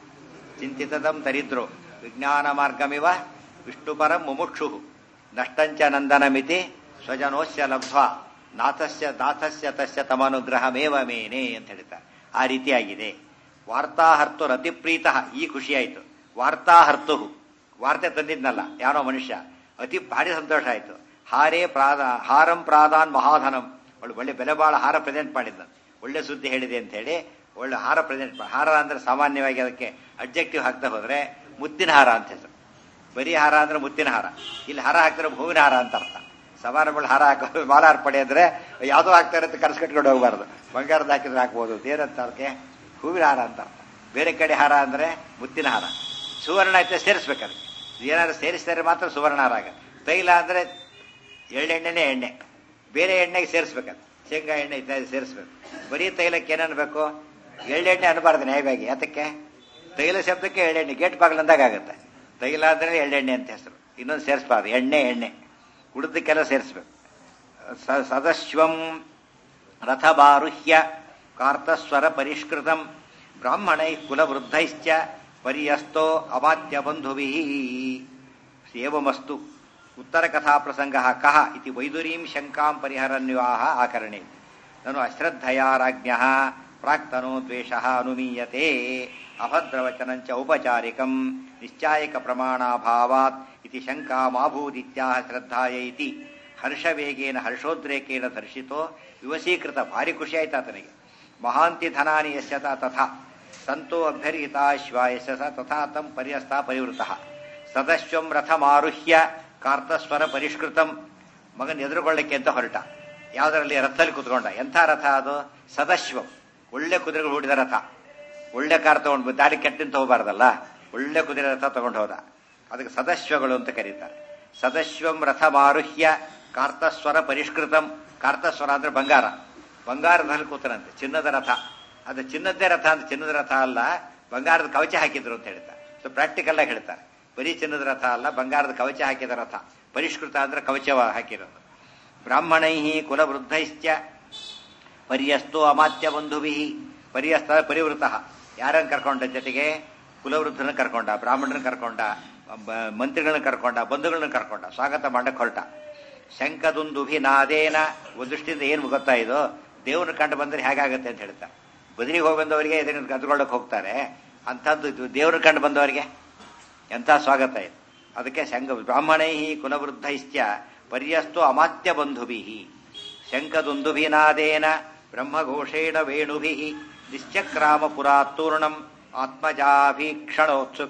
ಚಿಂತಿತದಂ ತರಿದ್ರು ವಿಜ್ಞಾನ ಮಾರ್ಗಮಿವ ವಿಷ್ಣುಪರಂ ಮುಮುಕ್ಷು ನಷ್ಟಂಚ ನಂದನಮಿತಿ ಸ್ವಜನೋಸ್ಯ ಲಬ್ಧ್ವ ನಾಥಸ್ಯ ನಾಥಸ್ಯ ತಸ್ಯ ತಮನುಗ್ರಹಮೇವ ಮೇನೆ ಅಂತ ಹೇಳ್ತಾರೆ ಆ ರೀತಿಯಾಗಿದೆ ವಾರ್ತಾಹರ್ತು ರತಿಪ್ರೀತ ಈ ಖುಷಿ ಆಯ್ತು ವಾರ್ತಾಹರ್ತು ವಾರ್ತೆ ತಂದಿದ್ನಲ್ಲ ಯಾರೋ ಮನುಷ್ಯ ಅತಿ ಭಾರಿ ಸಂತೋಷ ಆಯ್ತು ಹಾರೇ ಪ್ರಾದ ಹಾರಂ ಪ್ರಾದಾನ್ ಮಹಾಧನಂ ಅವಳು ಒಳ್ಳೆ ಬೆಲೆ ಬಾಳ ಹಾರ ಪ್ರೆಸೆಂಟ್ ಮಾಡಿದ್ದ ಒಳ್ಳೆ ಸುದ್ದಿ ಹೇಳಿದೆ ಅಂತ ಹೇಳಿ ಒಳ್ಳೆ ಹಾರ ಪ್ರೆಸೆಂಟ್ ಹಾರ ಅಂದ್ರೆ ಸಾಮಾನ್ಯವಾಗಿ ಅದಕ್ಕೆ ಅಬ್ಜೆಕ್ಟಿವ್ ಹಾಕ್ತಾ ಹೋದ್ರೆ ಮುತ್ತಿನ ಹಾರ ಅಂತ ಹೆಸರು ಬರೀ ಹಾರ ಅಂದ್ರೆ ಮುತ್ತಿನ ಹಾರ ಇಲ್ಲಿ ಹಾರ ಹಾಕ್ತಾರೆ ಹೂವಿನ ಹಾರ ಅಂತ ಅರ್ಥ ಸಮಾರಂಭಗಳು ಹಾರ ಹಾಕೋ ಮಾಲಾರ್ಪಣೆ ಅಂದ್ರೆ ಯಾವುದೋ ಹಾಕ್ತಾರೆ ಅಂತ ಕರ್ಸ್ ಕಟ್ಕೊಂಡು ಹೋಗಬಾರ್ದು ಬಂಗಾರದ ಹಾಕಿದ್ರೆ ಹಾಕ್ಬೋದು ಏನಂತ ಅದಕ್ಕೆ ಹೂವಿನ ಹಾರ ಅಂತ ಅರ್ಥ ಬೇರೆ ಕಡೆ ಹಾರ ಅಂದ್ರೆ ಮುತ್ತಿನ ಹಾರ ಸುವರ್ಣ ಐತೆ ಸೇರಿಸ್ಬೇಕು ಅದಕ್ಕೆ ಏನಾದ್ರು ಸೇರಿಸಿದರೆ ಮಾತ್ರ ಸುವರ್ಣ ಹಾರ ಆಗ ತೈಲ ಅಂದ್ರೆ ಎಳ್ಳೆಣ್ಣೆನೇ ಎಣ್ಣೆ ಬೇರೆ ಎಣ್ಣೆಗೆ ಸೇರಿಸ್ಬೇಕದು ಶೇಂಗಾ ಎಣ್ಣೆ ಇತ್ಯಾದಿ ಸೇರಿಸ್ಬೇಕು ಬರೀ ತೈಲಕ್ಕೆ ಏನನ್ಬೇಕು ಎಳ್ಳೆಣ್ಣೆ ಅನ್ಬಾರ್ದು ನ್ಯಾಯವಾಗಿ ಯಾತಕ್ಕೆ ತೈಲ ಶಬ್ದಕ್ಕೆ ಎಳ್ಳೆಣ್ಣೆ ಗೇಟ್ ಬಾಗಿಲಂದಾಗ ಆಗುತ್ತೆ ತೈಲ ಅಂದ್ರೆ ಎಳ್ಳೆಣ್ಣೆ ಅಂತ ಹೆಸರು ಇನ್ನೊಂದು ಸೇರಿಸಬಾರ್ದು ಎಣ್ಣೆ ಎಣ್ಣೆ ಉಳಿದಕ್ಕೆಲ್ಲ ಸೇರಿಸ್ಬೇಕು ಸ- ಸದಸ್ವಂ ರಥಬಾರುಹ್ಯ ಕಾರ್ತಸ್ವರ ಪರಿಷ್ಕೃತಂ ಬ್ರಾಹ್ಮಣೈ ಕುಲವೃದ್ಧೈಶ್ಚ ಪರ್ಯಸ್ತೋ ಅಮಾತ್ಯ ಬಂಧುಭಿ ಏವಮಸ್ತು ಉತ್ತರ ಕಥಾ ಪ್ರಸಂಗ ಕಹ ಇತಿ ವೈದುರೀಂ ಶಂಕಾಂ ಪರಿಹರನ್ವಿವಾಹ ಆಕರಣೆ ನನು ಅಶ್ರದ್ಧಯಾ ರಾಜ್ಞ ಪ್ರಾಕ್ತನೋ ದ್ವೇಷ ಅನುಮೀಯತೆ ಅಭದ್ರವಚನಂಚ ಔಪಚಾರಿಕಂ ನಿಶ್ಚಾಯಕ ಪ್ರಮಾಣಾಭಾವಾತ್ ಇತಿ ಶಂಕಾ ಮಾಭೂದಿತ್ಯಾಹ ಶ್ರದ್ಧಾಯ ಇತಿ ಹರ್ಷವೇಗೇನ ಹರ್ಷೋದ್ರೇಕೇನ ದರ್ಶಿತೋ ವಿವಶೀಕೃತ ಭಾರಿ ಖುಷಿ ಆಯ್ತು ಆತನಿಗೆ ಮಹಾಂತಿ ಧನಾನಿ ಯಶ್ಯತ ತಥಾ ಸಂತೋ ಅಭ್ಯರ್ಹಿತಾಶ್ವ ಯಶಸ ತಥಾ ತಂ ಪರ್ಯಸ್ತ ಪರಿವೃತಃ ಸದಸ್ವಂ ರಥಮಾರುಹ್ಯ ಕಾರ್ತಸ್ವರ ಪರಿಷ್ಕೃತಂ ಮಗನ್ ಎದುರುಗೊಳ್ಳಕ್ಕೆ ಅಂತ ಹೊರಟ ಯಾವ್ದರಲ್ಲಿ ರಥದಲ್ಲಿ ಕುತ್ಕೊಂಡ ಎಂಥ ರಥ ಅದು ಸದಸ್ವಂ ಒಳ್ಳೆ ಕುದುರೆಗಳು ಹೂಡಿದ ರಥ ಒಳ್ಳೆ ಕಾರ್ ತಗೊಂಡು ದಾರಿ ಕೆಟ್ಟಿಂತ ಹೋಗಬಾರ್ದಲ್ಲ ಒಳ್ಳೆ ಕುದುರೆ ರಥ ತಗೊಂಡು ಹೋದ ಅದಕ್ಕೆ ಸದಸ್ಯಗಳು ಅಂತ ಕರೀತಾರೆ ಸದಸ್ವಂ ರಥ ಮಾರುಹ್ಯ ಕಾರ್ತಸ್ವರ ಪರಿಷ್ಕೃತಂ ಕಾರ್ತಸ್ವರ ಅಂದ್ರೆ ಬಂಗಾರ ಬಂಗಾರದಲ್ಲಿ ಕೂತನಂತೆ ಚಿನ್ನದ ರಥ ಅದು ಚಿನ್ನದ್ದೇ ರಥ ಅಂತ ಚಿನ್ನದ ರಥ ಅಲ್ಲ ಬಂಗಾರದ ಕವಚ ಹಾಕಿದ್ರು ಅಂತ ಹೇಳ್ತಾರೆ ಸೊ ಪ್ರಾಕ್ಟಿಕಲ್ ಆಗಿ ಹೇಳ್ತಾರೆ ಬರೀ ಚಿನ್ನದ ರಥ ಅಲ್ಲ ಬಂಗಾರದ ಕವಚ ಹಾಕಿದ ರಥ ಪರಿಷ್ಕೃತ ಅಂದ್ರೆ ಕವಚ ಹಾಕಿರೋದು ಬ್ರಾಹ್ಮಣೈ ಕುಲವೃದ್ಧೈಶ್ಚ ಪರ್ಯಸ್ತೋ ಅಮಾತ್ಯ ಬಂಧುಭಿ ಪರ್ಯಸ್ತ ಪರಿವೃತ ಯಾರನ್ನು ಕರ್ಕೊಂಡ ಜೊತೆಗೆ ಕುಲವೃದ್ಧನ ಕರ್ಕೊಂಡ ಬ್ರಾಹ್ಮಣನ ಕರ್ಕೊಂಡ ಬ- ಮಂತ್ರಿಗಳನ್ನ ಕರ್ಕೊಂಡ ಬಂಧುಗಳನ್ನ ಕರ್ಕೊಂಡ ಸ್ವಾಗತ ಮಾಡಕ್ ಹೊರಟ ಶಂಕದುಂದುಭಿ ನಾದೇನ ಒಂದು ದೃಷ್ಟಿಯಿಂದ ಏನು ಗೊತ್ತಾ ಇದು ದೇವ್ರನ್ನ ಕಂಡು ಬಂದ್ರೆ ಹೇಗಾಗತ್ತೆ ಅಂತ ಹೇಳ್ತಾರೆ ಬದಲಿಗೆ ಹೋಗಿ ಬಂದವರಿಗೆ ಇದನ್ನ ಕದ್ಕೊಳ್ಳಕ್ ಹೋಗ್ತಾರೆ ಅಂಥದ್ದು ಇದು ದೇವ್ರನ್ನ ಕಂಡು ಬಂದವರಿಗೆ ಎಂಥ ಸ್ವಾಗತ ಇದು ಅದಕ್ಕೆ ಶಂಕ ಬ್ರಾಹ್ಮಣೈ ಕುಲವೃದ್ಧೈಶ್ಚ ಪರ್ಯಸ್ತು ಅಮಾತ್ಯ ಬಂಧುಭಿ ಶಂಕದುಂದುಭಿನಾದೇನ ಬ್ರಹ್ಮಘೋಷೇಣ ವೇಣುಭಿ ನಿಶ್ಚಕ್ರಾಮ ಪುರಾತ್ತೂರ್ಣಂ ಆತ್ಮಜಾಭೀಕ್ಷಣೋತ್ಸುಕ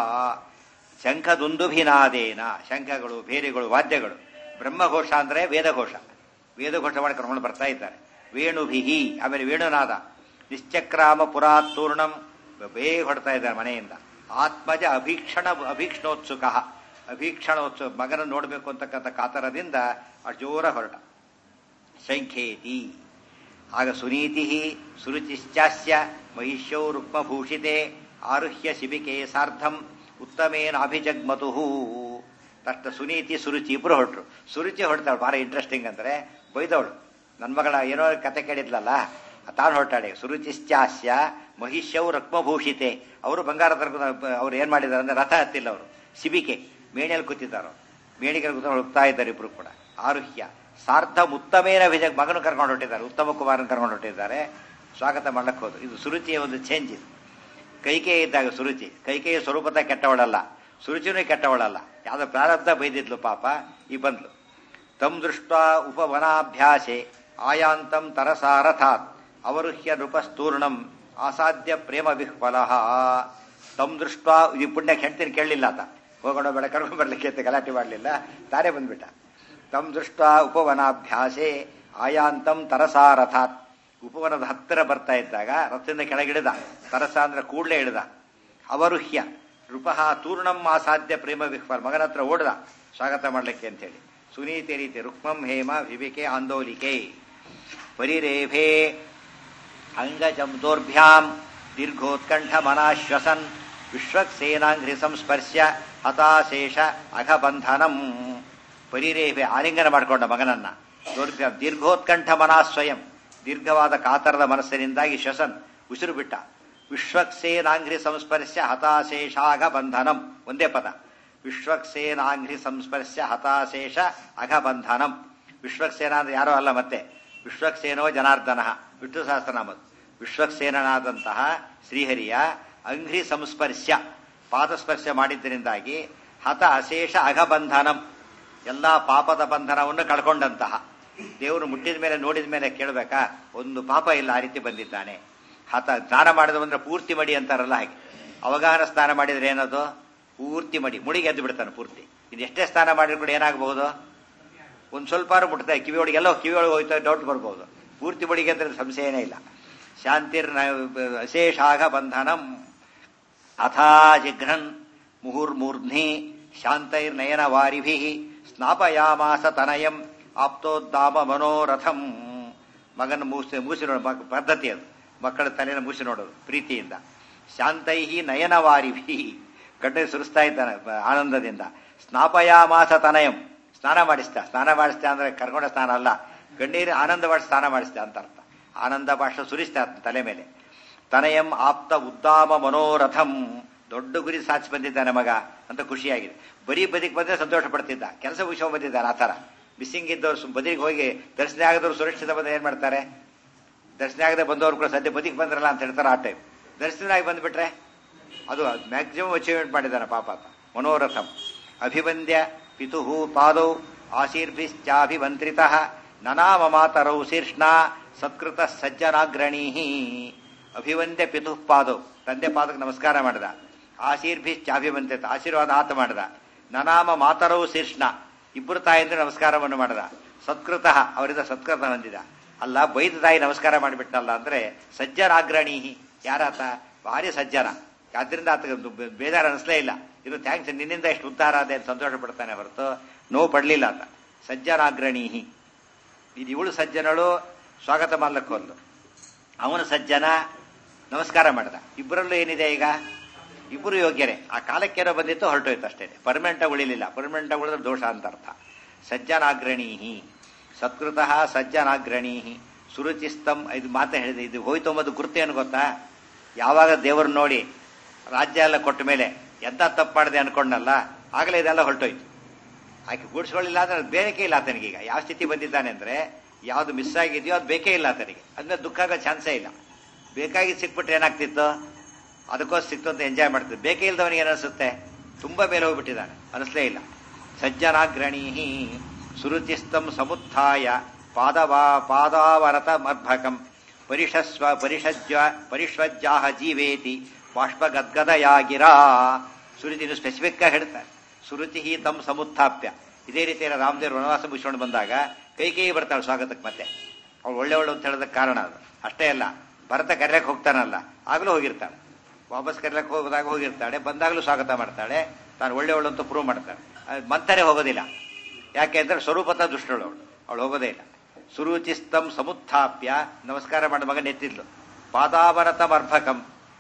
ಶಂಖದುಂದುಭಿನಾದೇನ ಶಂಖಗಳು ಭೇರಿಗಳು ವಾದ್ಯಗಳು ಬ್ರಹ್ಮಘೋಷ ಅಂದ್ರೆ ವೇದಘೋಷ ವೇದಘೋಷ ಮಾಡಿ ಕರ್ಕೊಂಡು ಬರ್ತಾ ಇದ್ದಾರೆ ವೇಣುಭಿಹಿ ಆಮೇಲೆ ವೇಣುನಾದ ನಿಶ್ಚಕ್ರಾಮ ಪುರಾತ್ತೂರ್ಣಂ ಬೇಗ ಹೊಡ್ತಾ ಇದ್ದಾರೆ ಮನೆಯಿಂದ ಆತ್ಮಜ ಅಭೀಕ್ಷಣ ಅಭೀಕ್ಷಣೋತ್ಸುಕ ಅಭೀಕ್ಷಣೋತ್ಸುಕ ಮಗನ ನೋಡಬೇಕು ಅಂತಕ್ಕಂಥ ಕಾತರದಿಂದ ಆ ಜೋರ ಹೊರಟ ಶಂಖೇತಿ ಆಗ ಸುನೀತಿ ಸುರುಚಿಶ್ಚಾಸ್ಯ ಮಹಿಷ್ಯೌ ರುಕ್ಮಭೂಷಿತೆ ಆರುಹ್ಯ ಶಿಬಿಕೆ ಸಾರ್ಧಂ ಉತ್ತಮೇನಾಭಿಜಗ್ಮತು ತಕ್ಷಣ ಸುನೀತಿ ಸುರುಚಿ ಇಬ್ರು ಹೊರಟ್ರು ಸುರುಚಿ ಹೊಡ್ತಾಳು ಭಾಳ ಇಂಟ್ರೆಸ್ಟಿಂಗ್ ಅಂದ್ರೆ ಬೈದವಳು ನನ್ನ ಮಗಳ ಏನೋ ಕತೆ ಕೇಳಿದ್ಲಲ್ಲ ತಾನು ಹೊರಟಾಳೆ ಸುರುಚಿಶ್ಚಾಸ್ಯ ಮಹಿಷ್ಯವು ರಕ್ಮಭೂಷಿತೆ ಅವರು ಬಂಗಾರದ ಅವ್ರು ಏನ್ ಮಾಡಿದಾರೆ ಅಂದ್ರೆ ರಥ ಹತ್ತಿಲ್ಲ ಅವರು ಶಿಬಿಕೆ ಮೇಣಿಯಲ್ಲಿ ಕೂತಿದ್ದಾರೆ ಮೇಣಿಗೆ ಕೂತ್ಕೊಂಡು ಹೋಗ್ತಾ ಇದ್ದಾರೆ ಇಬ್ರು ಕೂಡ ಆರುಹ್ಯ ಸಾರ್ಧ ಉತ್ತಮೇನ ವಿಜಯ ಮಗನು ಕರ್ಕೊಂಡು ಹೊಟ್ಟಿದ್ದಾರೆ ಉತ್ತಮ ಕುಮಾರನ್ ಕರ್ಕೊಂಡು ಹೊಟ್ಟಿದ್ದಾರೆ ಸ್ವಾಗತ ಮಾಡಕ್ಕೆ ಹೋದ್ರು ಇದು ಸುರುಚಿಯ ಒಂದು ಚೇಂಜ್ ಇದು ಕೈಕೇ ಇದ್ದಾಗ ಸುರುಚಿ ಕೈಕೇಯ ಸ್ವರೂಪದ ಕೆಟ್ಟವಳಲ್ಲ ಸುರುಚಿನೂ ಕೆಟ್ಟವಳಲ್ಲ ಯಾವ್ದೋ ಪ್ರಾರಬ್ಧ ಬೈದಿದ್ಲು ಪಾಪ ಈ ಬಂದ್ಲು ತಂ ದೃಷ್ಟ ಉಪವನಾಭ್ಯಾಸೆ ಆಯಾಂತಂ ತರಸಾರಥಾತ್ ಅವರುಹ್ಯ ನೃಪಸ್ತೂರ್ಣಂ ಅಸಾಧ್ಯ ಪ್ರೇಮ ವಿಹ್ವಲ ತಮ್ ದೃಷ್ಟ ಈ ಪುಣ್ಯ ಹೆಂಡ್ತೀನಿ ಕೇಳಲಿಲ್ಲ ಆತ ಹೋಗೋಣ ಬೇಡ ಕರ್ಕೊಂಡು ಬರ್ಲಿಕ್ಕೆ ಅಂತ ಗಲಾಟೆ ಮಾಡಲಿಲ್ಲ ತಾನೇ ಬಂದ್ಬಿಟ್ಟ ತಮ್ ದೃಷ್ಟ ಉಪವನಾಭ್ಯಾಸೆ ಆಯಾಂತಂ ತರಸಾರಥಾತ್ ಉಪವನದ ಹತ್ತಿರ ಬರ್ತಾ ಇದ್ದಾಗ ರಥದಿಂದ ಕೆಳಗಿಳಿದ ತರಸ ಅಂದ್ರೆ ಕೂಡಲೇ ಇಳಿದ ಅವರುಹ್ಯ ನೃಪಃ ತೂರ್ಣಂ ಅಸಾಧ್ಯ ಪ್ರೇಮ ವಿಹ್ವಲ್ ಮಗನ ಹತ್ರ ಓಡ್ದ ಸ್ವಾಗತ ಮಾಡ್ಲಿಕ್ಕೆ ಅಂತೇಳಿ ಸುನೀತಿ ರೀತಿ ರುಕ್ಮಂ ಹೇಮ ವಿವಿಕೆ ಆಂದೋಲಿಕೆ ಪರಿರೇಭೆ ಅಂಗಜಂ ದೌರ್ಭ್ಯಾಂ ದೀರ್ಘೋತ್ಕಂಠ ಮನಾಶ್ವಸನ್ ವಿಶ್ವಕ್ಸೇನಾಂಘ್ರಿ ಸಂಸ್ಪರ್ಶ್ಯ ಹತಾಶೇಷ ಅಘಬಂಧನಂ ಪರಿರೇಭೆ ಆಲಿಂಗನ ಮಾಡಿಕೊಂಡ ಮಗನನ್ನ ದೌರ್ಭ್ಯ ದೀರ್ಘೋತ್ಕಂಠ ಮನಾಸ್ವಯಂ ದೀರ್ಘವಾದ ಕಾತರದ ಮನಸ್ಸಿನಿಂದಾಗಿ ಶ್ವಸನ್ ಉಸಿರು ಬಿಟ್ಟ ವಿಶ್ವಕ್ಸೇನಾಂಘ್ರಿ ಸಂಸ್ಪರ್ಶ್ಯ ಹತಾಶೇಷಾಘ ಬಂಧನಂ ಒಂದೇ ಪದ ವಿಶ್ವಕ್ಸೇನಾಂಘ್ರಿ ಸಂಸ್ಪರ್ಶ್ಯ ಹತಾಶೇಷ ಅಘಬಂಧನಂ ವಿಶ್ವಕ್ಸೇನ ಅಂದ್ರೆ ಯಾರೋ ಅಲ್ಲ ಮತ್ತೆ ವಿಶ್ವಕ್ಸೇನೋ ಜನಾರ್ದನ ವಿಷ್ಣು ಸಹಸ್ರನಾಮದು ವಿಶ್ವಕ್ಸೇನನಾದಂತಹ ಶ್ರೀಹರಿಯ ಅಂಘ್ರಿ ಸಂಸ್ಪರ್ಶ್ಯ ಪಾದಸ್ಪರ್ಶ ಮಾಡಿದ್ದರಿಂದಾಗಿ ಹತ ಅಶೇಷ ಅಘಬಂಧನಂ ಎಲ್ಲಾ ಪಾಪದ ಬಂಧನವನ್ನು ಕಳ್ಕೊಂಡಂತಹ ದೇವರು ಮುಟ್ಟಿದ ಮೇಲೆ ನೋಡಿದ ಮೇಲೆ ಕೇಳಬೇಕಾ ಒಂದು ಪಾಪ ಇಲ್ಲ ಆ ರೀತಿ ಬಂದಿದ್ದಾನೆ ಹತ ಸ್ನಾನ ಮಾಡಿದ ಬಂದ್ರೆ ಪೂರ್ತಿ ಮಡಿ ಅಂತಾರಲ್ಲ ಹಾಗೆ ಅವಗಾಹನ ಸ್ನಾನ ಮಾಡಿದ್ರೆ ಏನದು ಪೂರ್ತಿ ಮಡಿ ಮುಡಿಗೆ ಎದ್ದು ಬಿಡ್ತಾನೆ ಪೂರ್ತಿ ಇದು ಎಷ್ಟೇ ಸ್ನಾನ ಮಾಡಿದ್ರು ಕೂಡ ಏನಾಗಬಹುದು ಒಂದ್ ಸ್ವಲ್ಪ ಮುಟ್ತಾ ಕಿವಿ ಒಳಗೆ ಎಲ್ಲೋ ಕಿವಿ ಒಳಗೆ ಹೋಯ್ತಾ ಡೌಟ್ ಬರ್ಬೋದು ಪೂರ್ತಿ ಬಡಿಗೆ ಅಂದ್ರೆ ಸಂಶಯನೇ ಇಲ್ಲ ಶಾಂತಿರ್ ಅಶೇಷಾಘ ಬಂಧನಂ ಅಥಾ ಜಿಘ್ರನ್ ಮುಹುರ್ಮೂರ್ಧ್ನಿ ಶಾಂತೈರ್ನಯನ ವಾರಿಭಿ ಸ್ನಾಪಯಾಮಾಸ ತನಯಂ ಆಪ್ತೋದ್ದಾಮ ಮನೋರಥಂ ಮಗನ ಮೂಸಿ ಮೂಸಿ ನೋಡ ಪದ್ಧತಿ ಅದು ಮಕ್ಕಳ ತಲೆನ ಮೂಸಿ ನೋಡೋದು ಪ್ರೀತಿಯಿಂದ ಶಾಂತೈಹಿ ನಯನವಾರಿಭಿ ಗಡ್ಡೆ ಸುರಿಸ್ತಾ ಇದ್ದಾನೆ ಆನಂದದಿಂದ ಸ್ನಾಪಯಾಮಾಸ ತನಯಂ ಸ್ನಾನ ಮಾಡಿಸ್ತ ಸ್ನಾನ ಮಾಡಿಸ್ತ ಅಂದ್ರೆ ಕರ್ಕೊಂಡ ಸ್ನಾನ ಅಲ್ಲ ಗಣ್ಣೀರು ಆನಂದ ಮಾಡಿ ಸ್ನಾನ ಮಾಡಿಸ್ತ ಅಂತ ಅರ್ಥ ಆನಂದ ಭಾಷೆ ಸುರಿಸ್ತಾ ತಲೆ ಮೇಲೆ ತನಯಂ ಆಪ್ತ ಉದ್ದಾಮ ಮನೋರಥಂ ದೊಡ್ಡ ಗುರಿ ಸಾಚಿ ಬಂದಿದ್ದಾನೆ ಮಗ ಅಂತ ಖುಷಿಯಾಗಿದೆ ಬರೀ ಬದಿಗೆ ಬಂದ್ರೆ ಸಂತೋಷ ಪಡ್ತಿದ್ದ ಕೆಲಸ ಮುಗಿಸ್ಕೊಂಡ್ ಬಂದಿದ್ದಾನೆ ಆ ತರ ಮಿಸ್ಸಿಂಗ್ ಇದ್ದವ್ರು ಬದಿಗೆ ಹೋಗಿ ದರ್ಶನ ಆಗದವ್ರು ಸುರಕ್ಷಿತ ಬಂದ್ರೆ ಏನ್ ಮಾಡ್ತಾರೆ ದರ್ಶನ ಆಗದೆ ಬಂದವ್ರು ಕೂಡ ಸದ್ಯ ಬದಿಗೆ ಬಂದ್ರಲ್ಲ ಅಂತ ಹೇಳ್ತಾರೆ ಆ ಟೈಮ್ ದರ್ಶನಾಗಿ ಬಂದ್ಬಿಟ್ರೆ ಅದು ಮ್ಯಾಕ್ಸಿಮಮ್ ಅಚೀವ್ಮೆಂಟ್ ಮಾಡಿದ್ದಾನೆ ಪಾಪ ಅಂತ ಮನೋರಥಂ ಅಭಿವಂದ್ಯ ಪಿತು ಪಾದೌ ಆಶೀರ್ಭಿಶ್ಚಾಭಿಮಂತ್ರಿತ ನನಾಮ ಮಾತರೌ ಶೀರ್ಷ್ಣ ಸತ್ಕೃತ ಸಜ್ಜನಾಗ್ರಣೀ ಅಭಿವಂದ್ಯ ಪಿತು ಪಾದೌ ತಂದೆ ಪಾದಕ್ಕೆ ನಮಸ್ಕಾರ ಮಾಡಿದ ಆಶೀರ್ಭಿಶ್ಚಾಭಿಮಂತ್ರಿತ ಆಶೀರ್ವಾದ ಆತ ಮಾಡಿದ ನನಾಮ ಮಾತರೌ ಶೀರ್ಷ್ಣ ಇಬ್ಬರು ತಾಯಿಂದ ನಮಸ್ಕಾರವನ್ನು ಮಾಡಿದ ಸತ್ಕೃತ ಅವರಿಂದ ಸತ್ಕೃತ ಹೊಂದಿದ ಅಲ್ಲ ಬೈದ ತಾಯಿ ನಮಸ್ಕಾರ ಮಾಡಿಬಿಟ್ಟಲ್ಲ ಅಂದ್ರೆ ಸಜ್ಜನಾಗ್ರಣೀಹಿ ಯಾರಾತ ಭಾರಿ ಸಜ್ಜನ ಆದ್ರಿಂದ ಆತ ಬೇಜಾರು ಅನಿಸ್ಲೇ ಇಲ್ಲ ಇದು ಥ್ಯಾಂಕ್ಸ್ ನಿನ್ನಿಂದ ಎಷ್ಟು ಉದ್ಧಾರ ಆದ ಅಂತ ಸಂತೋಷ ಪಡ್ತಾನೆ ಹೊರತು ನೋವು ಪಡ್ಲಿಲ್ಲ ಆತ ಸಜ್ಜನಾಗ್ರಣೀಹಿ ಇದು ಇವಳು ಸಜ್ಜನಳು ಸ್ವಾಗತ ಮಾಡ್ಲಕ್ಕೆ ಹೋದ್ಲು ಅವನು ಸಜ್ಜನ ನಮಸ್ಕಾರ ಮಾಡಿದ ಇಬ್ಬರಲ್ಲೂ ಏನಿದೆ ಈಗ ಇಬ್ಬರು ಯೋಗ್ಯರೇ ಆ ಕಾಲಕ್ಕೇನೋ ಬಂದಿತ್ತು ಹೊರಟೋಯ್ತು ಅಷ್ಟೇ ಪರ್ಮನೆಂಟ್ ಉಳಿಲಿಲ್ಲ ಪರ್ಮನೆಂಟ್ ಉಳಿದ್ರೆ ದೋಷ ಅಂತ ಅರ್ಥ ಸಜ್ಜನಾಗ್ರಣೀಹಿ ಸತ್ಕೃತಃ ಸಜ್ಜನಾಗ್ರಣೀಹಿ ಸುರುಚಿಸ್ತಂ ಇದು ಮಾತ ಹೇಳಿದೆ ಇದು ಹೋಯ್ತು ಅಂಬುದು ಗುರುತೇನು ಗೊತ್ತಾ ಯಾವಾಗ ದೇವರು ನೋಡಿ ರಾಜ್ಯ ಎಲ್ಲ ಕೊಟ್ಟ ಮೇಲೆ ಎಂತ ತಪ್ಪು ಮಾಡಿದೆ ಅನ್ಕೊಂಡಲ್ಲ ಆಗಲೇ ಇದೆಲ್ಲ ಹೊರಟೋಯ್ತು ಆಕೆ ಗೂಡ್ಸ್ಕೊಳ್ಳಿಲ್ಲ ಅಂದ್ರೆ ಬೇಕೇ ಇಲ್ಲ ಆತನಿಗೀಗ ಯಾವ ಸ್ಥಿತಿ ಬಂದಿದ್ದಾನೆ ಅಂದ್ರೆ ಯಾವ್ದು ಮಿಸ್ ಆಗಿದೆಯೋ ಅದು ಬೇಕೇ ಇಲ್ಲ ಆತನಿಗೆ ಅಂದ್ರೆ ದುಃಖ ಆಗೋ ಚಾನ್ಸೇ ಇಲ್ಲ ಬೇಕಾಗಿ ಸಿಕ್ಬಿಟ್ರೆ ಏನಾಗ್ತಿತ್ತು ಅದಕ್ಕೋಸ್ಕರ ಸಿಕ್ತು ಅಂತ ಎಂಜಾಯ್ ಮಾಡ್ತಿದ್ದೆ ಬೇಕೇ ಇಲ್ದವನಿಗೆ ಏನಿಸುತ್ತೆ ತುಂಬಾ ಮೇಲೆ ಹೋಗ್ಬಿಟ್ಟಿದ್ದಾನೆ ಅನಿಸ್ಲೇ ಇಲ್ಲ ಸಜ್ಜನಾಗ್ರಣೀಹಿ ಸುರುಚಿಸ್ತಂ ಸಮುತ್ಥಾಯ ಪಾದವಾ ಪಾದಾವರತ ಮರ್ಭಕಂ ಪರಿಷಸ್ವ ಪರಿಷಜ್ಜ ಪರಿಷ್ವಜ್ಜಾಹ ಜೀವೇತಿ ಬಾಷ್ಪಗದ್ಗದಯಾಗಿರಾ ಸುರುಚಿನ ಸ್ಪೆಸಿಫಿಕ್ ಆಗಿ ಹೇಳ್ತಾರೆ ಸುರುಚಿ ತಮ್ ಸಮುತ್ಥಾಪ್ಯ ಇದೇ ರೀತಿಯ ರಾಮದೇವ್ ವನವಾಸ ಮುಗಿಸ್ಕೊಂಡು ಬಂದಾಗ ಕೈ ಕೈ ಬರ್ತಾಳೆ ಸ್ವಾಗತಕ್ಕೆ ಮತ್ತೆ ಅವಳು ಒಳ್ಳೆ ಒಳ್ಳೆ ಅಂತ ಹೇಳೋದಕ್ಕೆ ಕಾರಣ ಅದು ಅಷ್ಟೇ ಅಲ್ಲ ಭರತ ಕರೆಯಕ್ಕೆ ಹೋಗ್ತಾನಲ್ಲ ಆಗ್ಲೂ ಹೋಗಿರ್ತಾಳೆ ವಾಪಸ್ ಕರೆಯಕ್ಕೆ ಹೋಗೋದಾಗ ಹೋಗಿರ್ತಾಳೆ ಬಂದಾಗಲೂ ಸ್ವಾಗತ ಮಾಡ್ತಾಳೆ ತಾನು ಒಳ್ಳೆ ಒಳ್ಳೆ ಅಂತ ಪ್ರೂವ್ ಮಾಡ್ತಾಳೆ ಮಂತರೇ ಹೋಗೋದಿಲ್ಲ ಯಾಕೆ ಅಂದ್ರೆ ಸ್ವರೂಪತ ದುಷ್ಟಳು ಅವಳು ಅವಳು ಹೋಗೋದೇ ಇಲ್ಲ ಸುರುಚಿಸ್ತಂ ಸಮುತ್ಥಾಪ್ಯ ನಮಸ್ಕಾರ ಮಾಡಿ ಮಗನ ಎತ್ತಿದ್ಲು ಪಾದಾವರತ ಮರ್ಭಕಂ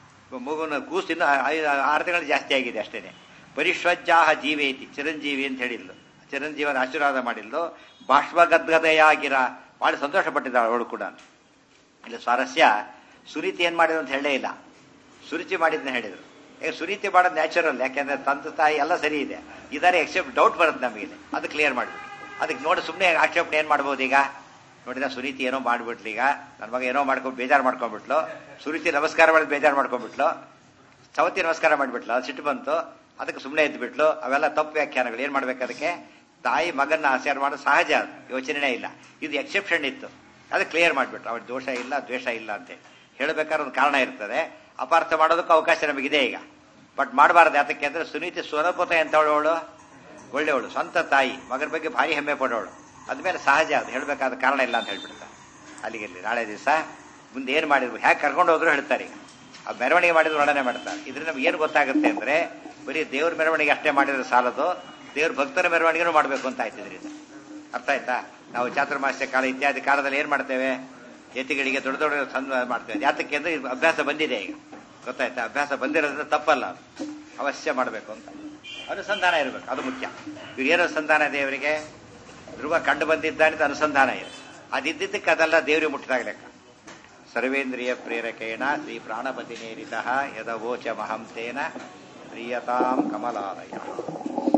ಮಗುನ ಕೂಸಿನ ಆರು ತಿಂಗಳು ಜಾಸ್ತಿ ಆಗಿದೆ ಅಷ್ಟೇನೆ ಪರಿಶ್ವಜ್ಜಾಹ ಜೀವೇತಿ ಚಿರಂಜೀವಿ ಅಂತ ಹೇಳಿದ್ಲು ಚಿರಂಜೀವನ ಆಶೀರ್ವಾದ ಮಾಡಿದ್ಲು ಬಾಷ್ಪಗದ್ಗದೆಯಾಗಿರ ಭಾಳ ಸಂತೋಷ ಪಟ್ಟಿದ್ದಾಳೆ ಅವಳು ಕೂಡ ಇಲ್ಲಿ ಸ್ವಾರಸ್ಯ ಸುರೀತಿ ಏನ್ ಮಾಡಿದ್ರು ಅಂತ ಹೇಳೇ ಇಲ್ಲ ಸುರುಚಿ ಮಾಡಿದ್ನ ಹೇಳಿದ್ರು ಈಗ ಸುರೀತಿ ಮಾಡೋದು ನ್ಯಾಚುರಲ್ ಯಾಕೆಂದ್ರೆ ತಂದೆ ತಾಯಿ ಎಲ್ಲ ಸರಿ ಇದೆ ಇದಾರೆ ಎಕ್ಸೆಪ್ಟ್ ಡೌಟ್ ಬರುತ್ತೆ ನಮಗೆ ಅದು ಕ್ಲಿಯರ್ ಮಾಡಿಬಿಟ್ಟು ಅದಕ್ಕೆ ನೋಡಿ ಸುಮ್ಮನೆ ಆಕ್ಷೇಪಣೆ ಏನು ಮಾಡ್ಬೋದು ಈಗ ನೋಡಿದ ಸುನೀತಿ ಏನೋ ಮಾಡ್ಬಿಟ್ಲು ಈಗ ನನ್ನ ಮಗ ಏನೋ ಮಾಡ್ಕೊಂಡು ಬೇಜಾರು ಮಾಡ್ಕೊಂಡ್ಬಿಟ್ಲು ಸುನೀತಿ ನಮಸ್ಕಾರ ಮಾಡಿ ಬೇಜಾರು ಮಾಡ್ಕೊಂಡ್ಬಿಟ್ಲು ಸವತಿ ನಮಸ್ಕಾರ ಮಾಡಿಬಿಟ್ಲು ಅದು ಸಿಟ್ಟು ಬಂತು ಅದಕ್ಕೆ ಸುಮ್ಮನೆ ಎದ್ಬಿಟ್ಲು ಅವೆಲ್ಲ ತಪ್ಪು ವ್ಯಾಖ್ಯಾನಗಳು ಏನು ಮಾಡ್ಬೇಕು ಅದಕ್ಕೆ ತಾಯಿ ಮಗನ್ನ ಆಚಾರ ಮಾಡೋದು ಸಹಜ ಅದು ಯೋಚನೆನೇ ಇಲ್ಲ ಇದು ಎಕ್ಸೆಪ್ಷನ್ ಇತ್ತು ಅದು ಕ್ಲಿಯರ್ ಮಾಡಿಬಿಟ್ರು ಅವ್ರ ದೋಷ ಇಲ್ಲ ದ್ವೇಷ ಇಲ್ಲ ಅಂತ ಹೇಳ್ಬೇಕಾದ್ರೆ ಒಂದು ಕಾರಣ ಇರ್ತದೆ ಅಪಾರ್ಥ ಮಾಡೋದಕ್ಕೂ ಅವಕಾಶ ನಮಗಿದೆ ಈಗ ಬಟ್ ಮಾಡಬಾರ್ದು ಯಾತಕ್ಕೆ ಅಂದ್ರೆ ಸುನೀತಿ ಸ್ವರೂಪತ ಎಂತವಳು ಒಳ್ಳೆಯವಳು ಸ್ವಂತ ತಾಯಿ ಮಗನ ಬಗ್ಗೆ ಭಾರಿ ಹೆಮ್ಮೆ ಪಡೋಳು ಅದ್ಮೇಲೆ ಸಹಜ ಅದು ಹೇಳಬೇಕಾದ ಕಾರಣ ಇಲ್ಲ ಅಂತ ಹೇಳ್ಬಿಡ್ತಾರೆ ಅಲ್ಲಿಗೆ ಇಲ್ಲಿ ನಾಳೆ ದಿವಸ ಮುಂದೆ ಏನು ಮಾಡಿದ್ರು ಹೇಗೆ ಕರ್ಕೊಂಡು ಹೋದ್ರು ಹೇಳ್ತಾರೆ ಈಗ ಆ ಮೆರವಣಿಗೆ ಮಾಡಿದ್ರು ವರ್ಣನೆ ಮಾಡ್ತಾರೆ ಇದ್ರಿಂದ ನಮ್ಗೆ ಏನು ಗೊತ್ತಾಗುತ್ತೆ ಅಂದ್ರೆ ಬರೀ ದೇವ್ರ ಮೆರವಣಿಗೆ ಅಷ್ಟೇ ಮಾಡಿದ್ರೆ ಸಾಲದು ದೇವ್ರ ಭಕ್ತರ ಮೆರವಣಿಗೆನೂ ಮಾಡಬೇಕು ಅಂತ ಆಯ್ತು ಇದರಿಂದ ಅರ್ಥ ಆಯ್ತಾ ನಾವು ಚಾತುರ್ಮಾಸ್ಯ ಕಾಲ ಇತ್ಯಾದಿ ಕಾಲದಲ್ಲಿ ಏನು ಮಾಡ್ತೇವೆ ಯತಿಗಳಿಗೆ ದೊಡ್ಡ ದೊಡ್ಡ ಸಂದ ಮಾಡ್ತೇವೆ ಯಾತಕ್ಕೆ ಅಂದ್ರೆ ಇದು ಅಭ್ಯಾಸ ಬಂದಿದೆ ಈಗ ಗೊತ್ತಾಯ್ತಾ ಅಭ್ಯಾಸ ಬಂದಿರೋದ್ರಿಂದ ತಪ್ಪಲ್ಲ ಅದು. ಅವಶ್ಯ ಮಾಡಬೇಕು ಅಂತ ಅನುಸಂಧಾನ ಇರಬೇಕು ಅದು ಮುಖ್ಯ ಇವ್ರು ಏನು ಅನುಸಂಧಾನ ಇದೆ ಇವರಿಗೆ ಧ್ರುವ ಕಂಡು ಬಂದಿದ್ದಾನೆ ಅಂತ ಅನುಸಂಧಾನ ಇದೆ ಅದಿದ್ದಕ್ಕೆ ಅದೆಲ್ಲ ದೇವರಿಗೆ ಮುಟ್ಟಿದಾಗ ಲೆಕ್ಕ ಸರ್ವೇಂದ್ರಿಯ ಪ್ರೇರಕೇಣ ಶ್ರೀ ಪ್ರಾಣಪತಿ ನೇರಿತ ಯದವೋಚ ಮಹಂತೇನ ಪ್ರಿಯತಾಂ ಕಮಲಾಲಯ